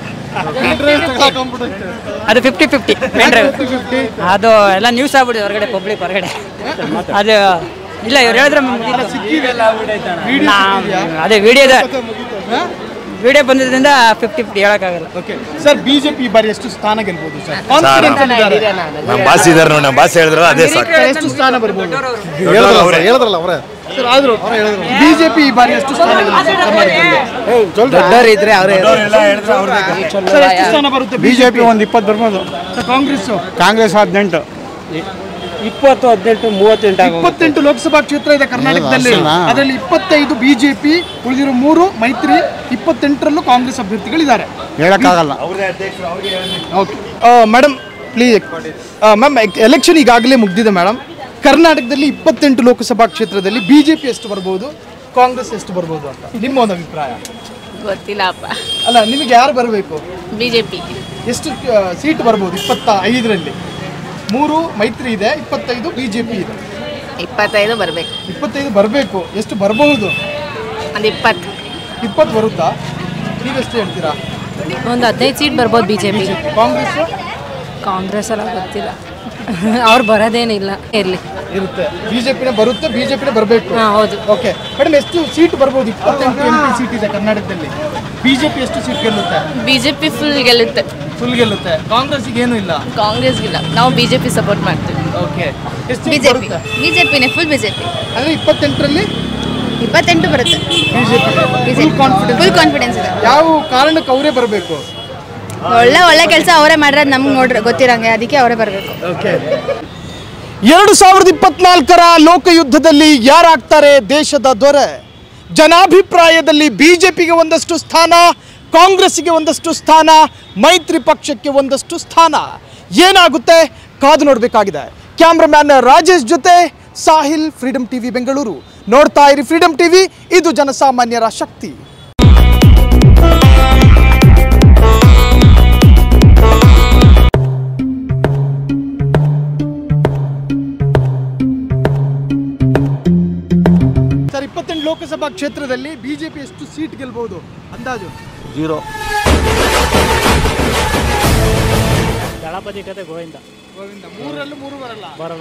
ಅದು ಫಿಫ್ಟಿ ಫಿಫ್ಟಿ ಅದು ಎಲ್ಲ ನ್ಯೂಸ್ ಆಗ್ಬಿಡಿ ಹೊರಗಡೆ ಪಬ್ಲಿಕ್ ಹೊರಗಡೆ ಅದು ಇಲ್ಲ ಇವ್ರು ಹೇಳಿದ್ರೆ ನಾ- ಅದೇ ವಿಡಿಯೋದ ವಿಡಿಯೋ ಬಂದಿದ್ರಿಂದ ಫಿಫ್ಟಿ ಫಿಫ್ಟಿ ಹೇಳಕ್ಕಾಗಲ್ಲ ಸರ್ ಬಿಜೆಪಿ ಈ ಬಾರಿ ಎಷ್ಟು ಸ್ಥಾನ ಗೆಲ್ಬಹುದು ಸರ್ Confidence ಅಲ್ಲಿ ಇದ್ದಾರೆ. ನಮ್ಮ ಬಾಸ್ ಇದಾರೆ ನೋಡಿ ನಮ್ಮ ಬಾಸ್ ಹೇಳಿದ್ರು ಅದೇ ಸಾಕು ಎಷ್ಟು ಸ್ಥಾನ ಬರ್ಬೋದು ಹೇಳಿದ್ರಲ್ಲ ಅವ್ರೆ. ಹೇಳಿದ್ರಲ್ಲ ಅವರೇ ಸರ್ ಆದ್ರೂ ಬಿಜೆಪಿ ಈ ಬಾರಿ ಎಷ್ಟು ಸ್ಥಾನ ಗೆಲ್ಬಹುದು ಸರ್ ಕರ್ನಾಟಕದಲ್ಲಿ? ದೊಡ್ಡವ್ರು ಇದ್ರೆ ಅವರೇ ಸರ್ ಎಷ್ಟು ಸ್ಥಾನ ಬರುತ್ತೆ ಬಿಜೆಪಿ ಒಂದು ಇಪ್ಪತ್ತು ಬರ್ಬೋದು ಕಾಂಗ್ರೆಸ್ ಕಾಂಗ್ರೆಸ್ ಹದಿನೆಂಟು ಇಪ್ಪತ್ತು ಹದಿನೆಂಟು ಮೂವತ್ತೆಂಟು ಆಗೋಗುತ್ತೆ ಇಪ್ಪತ್ತೆಂಟು ಲೋಕಸಭಾ ಕ್ಷೇತ್ರ ಇದೆ ಕರ್ನಾಟಕದಲ್ಲಿ ಅಷ್ಟೇನಾ? ಅದರಲ್ಲಿ ಇಪ್ಪತ್ತೈದು ಬಿಜೆಪಿ ಉಳಿದಿರೋ ಮೂರು ಮೈತ್ರಿ ಇಪ್ಪತ್ತೆಂಟರಲ್ಲೂ ಕಾಂಗ್ರೆಸ್ ಅಭ್ಯರ್ಥಿಗಳಿದ್ದಾರೆ ಹೇಳಕ್ಕಾಗಲ್ಲ okay madam please ma'am election ಈಗಾಗಲೇ ಮುಗ್ದಿದೆ ಮೇಡಮ್ ಕರ್ನಾಟಕದಲ್ಲಿ ಇಪ್ಪತ್ತೆಂಟು ಲೋಕಸಭಾ ಕ್ಷೇತ್ರದಲ್ಲಿ ಬಿಜೆಪಿ ಎಷ್ಟು ಬರ್ಬೋದು ಕಾಂಗ್ರೆಸ್ ಎಷ್ಟು ಬರ್ಬೋದು ಅಂತ ನಿಮ್ಮ ಒಂದು ಅಭಿಪ್ರಾಯ ಗೊತ್ತಿಲ್ಲಪ್ಪ ಅಲ್ಲ ನಿಮಗೆ ಯಾರು ಬರಬೇಕು ಬಿಜೆಪಿ ಎಷ್ಟು ಸೀಟ್ ಬರ್ಬೋದು ಇಪ್ಪತ್ತ ಐದರಲ್ಲಿ ಮೂರು ಮೈತ್ರಿ ಇದೆ ಇಪ್ಪತ್ತೈದು ಬಿಜೆಪಿ ಇದೆ ಇಪ್ಪತ್ತೈದು ಬರಬೇಕು ಇಪ್ಪತ್ತೈದು ಬರಬೇಕು ಎಷ್ಟು ಬರಬಹುದು ಒಂದು ಇಪ್ಪತ್ತು ಇಪ್ಪತ್ತು ಬರುತ್ತಾ ನೀವೆಷ್ಟು ಹೇಳ್ತೀರಾ ಒಂದು ಹದಿನೈದು ಸೀಟ್ ಬರ್ಬೋದು B J P Congress Congress ಎಲ್ಲ ಗೊತ್ತಿಲ್ಲ ಅವ್ರು ಬರೋದೇನಿಲ್ಲ ಇರಲಿ ಇರುತ್ತೆ ಬಿಜೆಪಿನೇ ಬರುತ್ತೆ ಬಿಜೆಪಿನೇ ಬರಬೇಕು ಹಾಂ ಹೌದು ಓಕೆ ಮೇಡಮ್ ಎಷ್ಟು ಸೀಟ್ ಬರ್ಬೋದು ಇಪ್ಪತ್ತೆಂಟು ಎಂ ಪಿ ಸೀಟ್ ಇದೆ ಕರ್ನಾಟಕದಲ್ಲಿ ಬಿಜೆಪಿ ಎಷ್ಟು ಸೀಟ್ ಗೆಲ್ಲುತ್ತೆ ಬಿಜೆಪಿ ಫುಲ್ ಗೆಲ್ಲುತ್ತೆ ಫುಲ್ ಗೆಲ್ಲುತ್ತೆ ಕಾಂಗ್ರೆಸ್ಗೆ ಏನು ಇಲ್ಲ ಕಾಂಗ್ರೆಸ್ಗಿಲ್ಲ ನಾವು ಬಿಜೆಪಿ ಸಪೋರ್ಟ್ ಮಾಡ್ತೀವಿ ಓಕೆ ಎಷ್ಟು ಸೀಟ್ ಬಿಜೆಪಿ ಬರುತ್ತೆ ಬಿಜೆಪಿನೇ ಫುಲ್ ಬಿಜೆಪಿ ಅಂದ್ರೆ ಇಪ್ಪತ್ತೆಂಟರಲ್ಲಿ ಇಪ್ಪತ್ತೆಂಟು ಬರುತ್ತೆ BJP full confidence full confidence ಇದೆ ಯಾವ ಕಾರಣಕ್ಕೆ ಅವರೇ ಬರಬೇಕು ಒಳ್ಳೆ ಒಳ್ಳೆ ಕೆಲಸ ಅವರೇ ಮಾಡಿರೋದು ನಮ್ಗೆ ನೋಡ್ರಿ ಗೊತ್ತಿರಂಗೆ ಅದಕ್ಕೆ ಅವರೇ ಬರಬೇಕು ಓಕೆ ಎರಡು ಸಾವಿರದ ಇಪ್ಪತ್ನಾಲ್ಕರ ಲೋಕಯುದ್ಧದಲ್ಲಿ ಯಾರಾಗ್ತಾರೆ ದೇಶದ ದೊರೆ ಜನಾಭಿಪ್ರಾಯದಲ್ಲಿ ಬಿಜೆಪಿಗೆ ಒಂದಷ್ಟು ಸ್ಥಾನ ಕಾಂಗ್ರೆಸ್ಸಿಗೆ ಒಂದಷ್ಟು ಸ್ಥಾನ ಮೈತ್ರಿ ಪಕ್ಷಕ್ಕೆ ಒಂದಷ್ಟು ಸ್ಥಾನ ಏನಾಗುತ್ತೆ ಕಾದು ನೋಡಬೇಕಾಗಿದೆ ಕ್ಯಾಮ್ರಾಮ್ಯಾನ್ ರಾಜೇಶ್ ಜೊತೆ ಸಾಹಿಲ್ ಫ್ರೀಡಮ್ ಟಿವಿ ಬೆಂಗಳೂರು ನೋಡ್ತಾ ಇರಿ ಫ್ರೀಡಮ್ ಟಿವಿ ಇದು ಜನಸಾಮಾನ್ಯರ ಶಕ್ತಿ ಸರ್ ಇಪ್ಪತ್ತೆಂಟು ಲೋಕಸಭಾ ಕ್ಷೇತ್ರದಲ್ಲಿ ಬಿಜೆಪಿ ಎಷ್ಟು ಸೀಟ್ ಗೆಲ್ಬಹುದು ಅಂದಾಜು ಜೀರೋ ದಳಪತಿ ಕತೆ ಗೋವಿಂದ ಗೋವಿಂದ ಮೂರಲ್ಲೂ ಮೂರು ಬರಲ್ಲ ಬರಲ್ಲ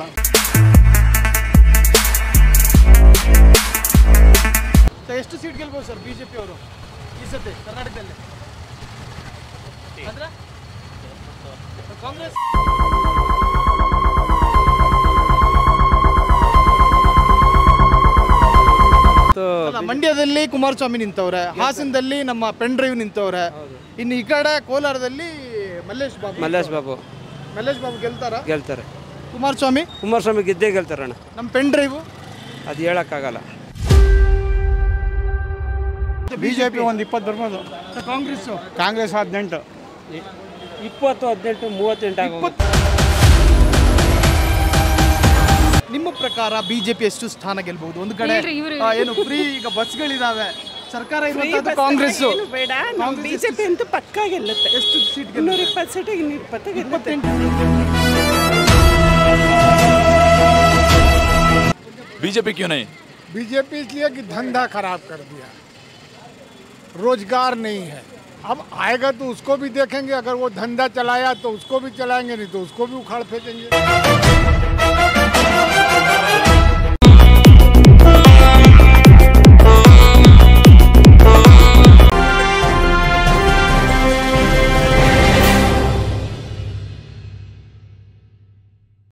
ಸರ್, ಎಷ್ಟು ಸೀಟ್ ಗೆಲ್ಬಹುದು ಸರ್ ಬಿಜೆಪಿ ಅವರು ಈ ಸತಿ ಕರ್ನಾಟಕದಲ್ಲಿ ಅಂದ್ರೆ ಕಾಂಗ್ರೆಸ್ ಅಲ್ಲ, ಮಂಡ್ಯದಲ್ಲಿ ಕುಮಾರಸ್ವಾಮಿ ನಿಂತವ್ರೆ ಹಾಸನದಲ್ಲಿ ನಮ್ಮ ಪೆನ್ ಡ್ರೈವ್ ನಿಂತವ್ರೆ ಇನ್ನು ಈ ಕಡೆ ಕೋಲಾರದಲ್ಲಿ ಮಲ್ಲೇಶ್ ಬಾಬು ಮಲ್ಲೇಶ್ ಬಾಬು ಮಲ್ಲೇಶ್ ಬಾಬು ಗೆಲ್ತಾರ ಗೆಲ್ತಾರೆ ಕುಮಾರಸ್ವಾಮಿ ಕುಮಾರಸ್ವಾಮಿ ಗೆದ್ದೇ ಗೆಲ್ತಾರಣ್ಣ ನಮ್ಮ ಪೆನ್ ಡ್ರೈವ್ ಅದು ಹೇಳಕ್ಕಾಗಲ್ಲ ಬಿಜೆಪಿ ಒಂದು ಇಪ್ಪತ್ತು ಬರ್ಬೋದು ಕಾಂಗ್ರೆಸ್ ಕಾಂಗ್ರೆಸ್ ಹದಿನೆಂಟು ಇಪ್ಪತ್ತು ಹದಿನೆಂಟು ಮೂವತ್ತೆಂಟು ಆಗೋಗುತ್ತೆ ನಿಮ್ಮ ಪ್ರಕಾರ ಬಿಜೆಪಿ ಎಷ್ಟು ಸ್ಥಾನ ಗೆಲ್ಬಹುದು ಒಂದು ಕಡೆ ಇವ್ರು- ಇವ್ರು- ಆ, ಏನು ಫ್ರೀ ಈಗ ಬಸ್ಗಳಿದಾವೆ ಸರ್ಕಾರ Free ಇರುವಂತದ್ದು bus ಕಾಂಗ್ರೆಸ್ ಏನು ಬೇಡ ನಮ್ಮ ಬಿಜೆಪಿ ಅಂತೂ ಪಕ್ಕ ಗೆಲ್ಲುತ್ತೆ ಎಷ್ಟು ಸೀಟ್ ಇನ್ನೂರ ಇಪ್ಪತ್ತು ಸೀಟ್ ಇನ್ನೂರ ಇಪ್ಪತ್ತು ಗೆಲ್ಲುತ್ತೆ बीजेपी क्यों नहीं बीजेपी इसलिए कि धंधा खराब कर दिया रोजगार नहीं है अब आएगा तो उसको भी देखेंगे अगर वो धंधा चलाया तो उसको भी चलाएंगे नहीं तो उसको भी उखाड़ फेंकेंगे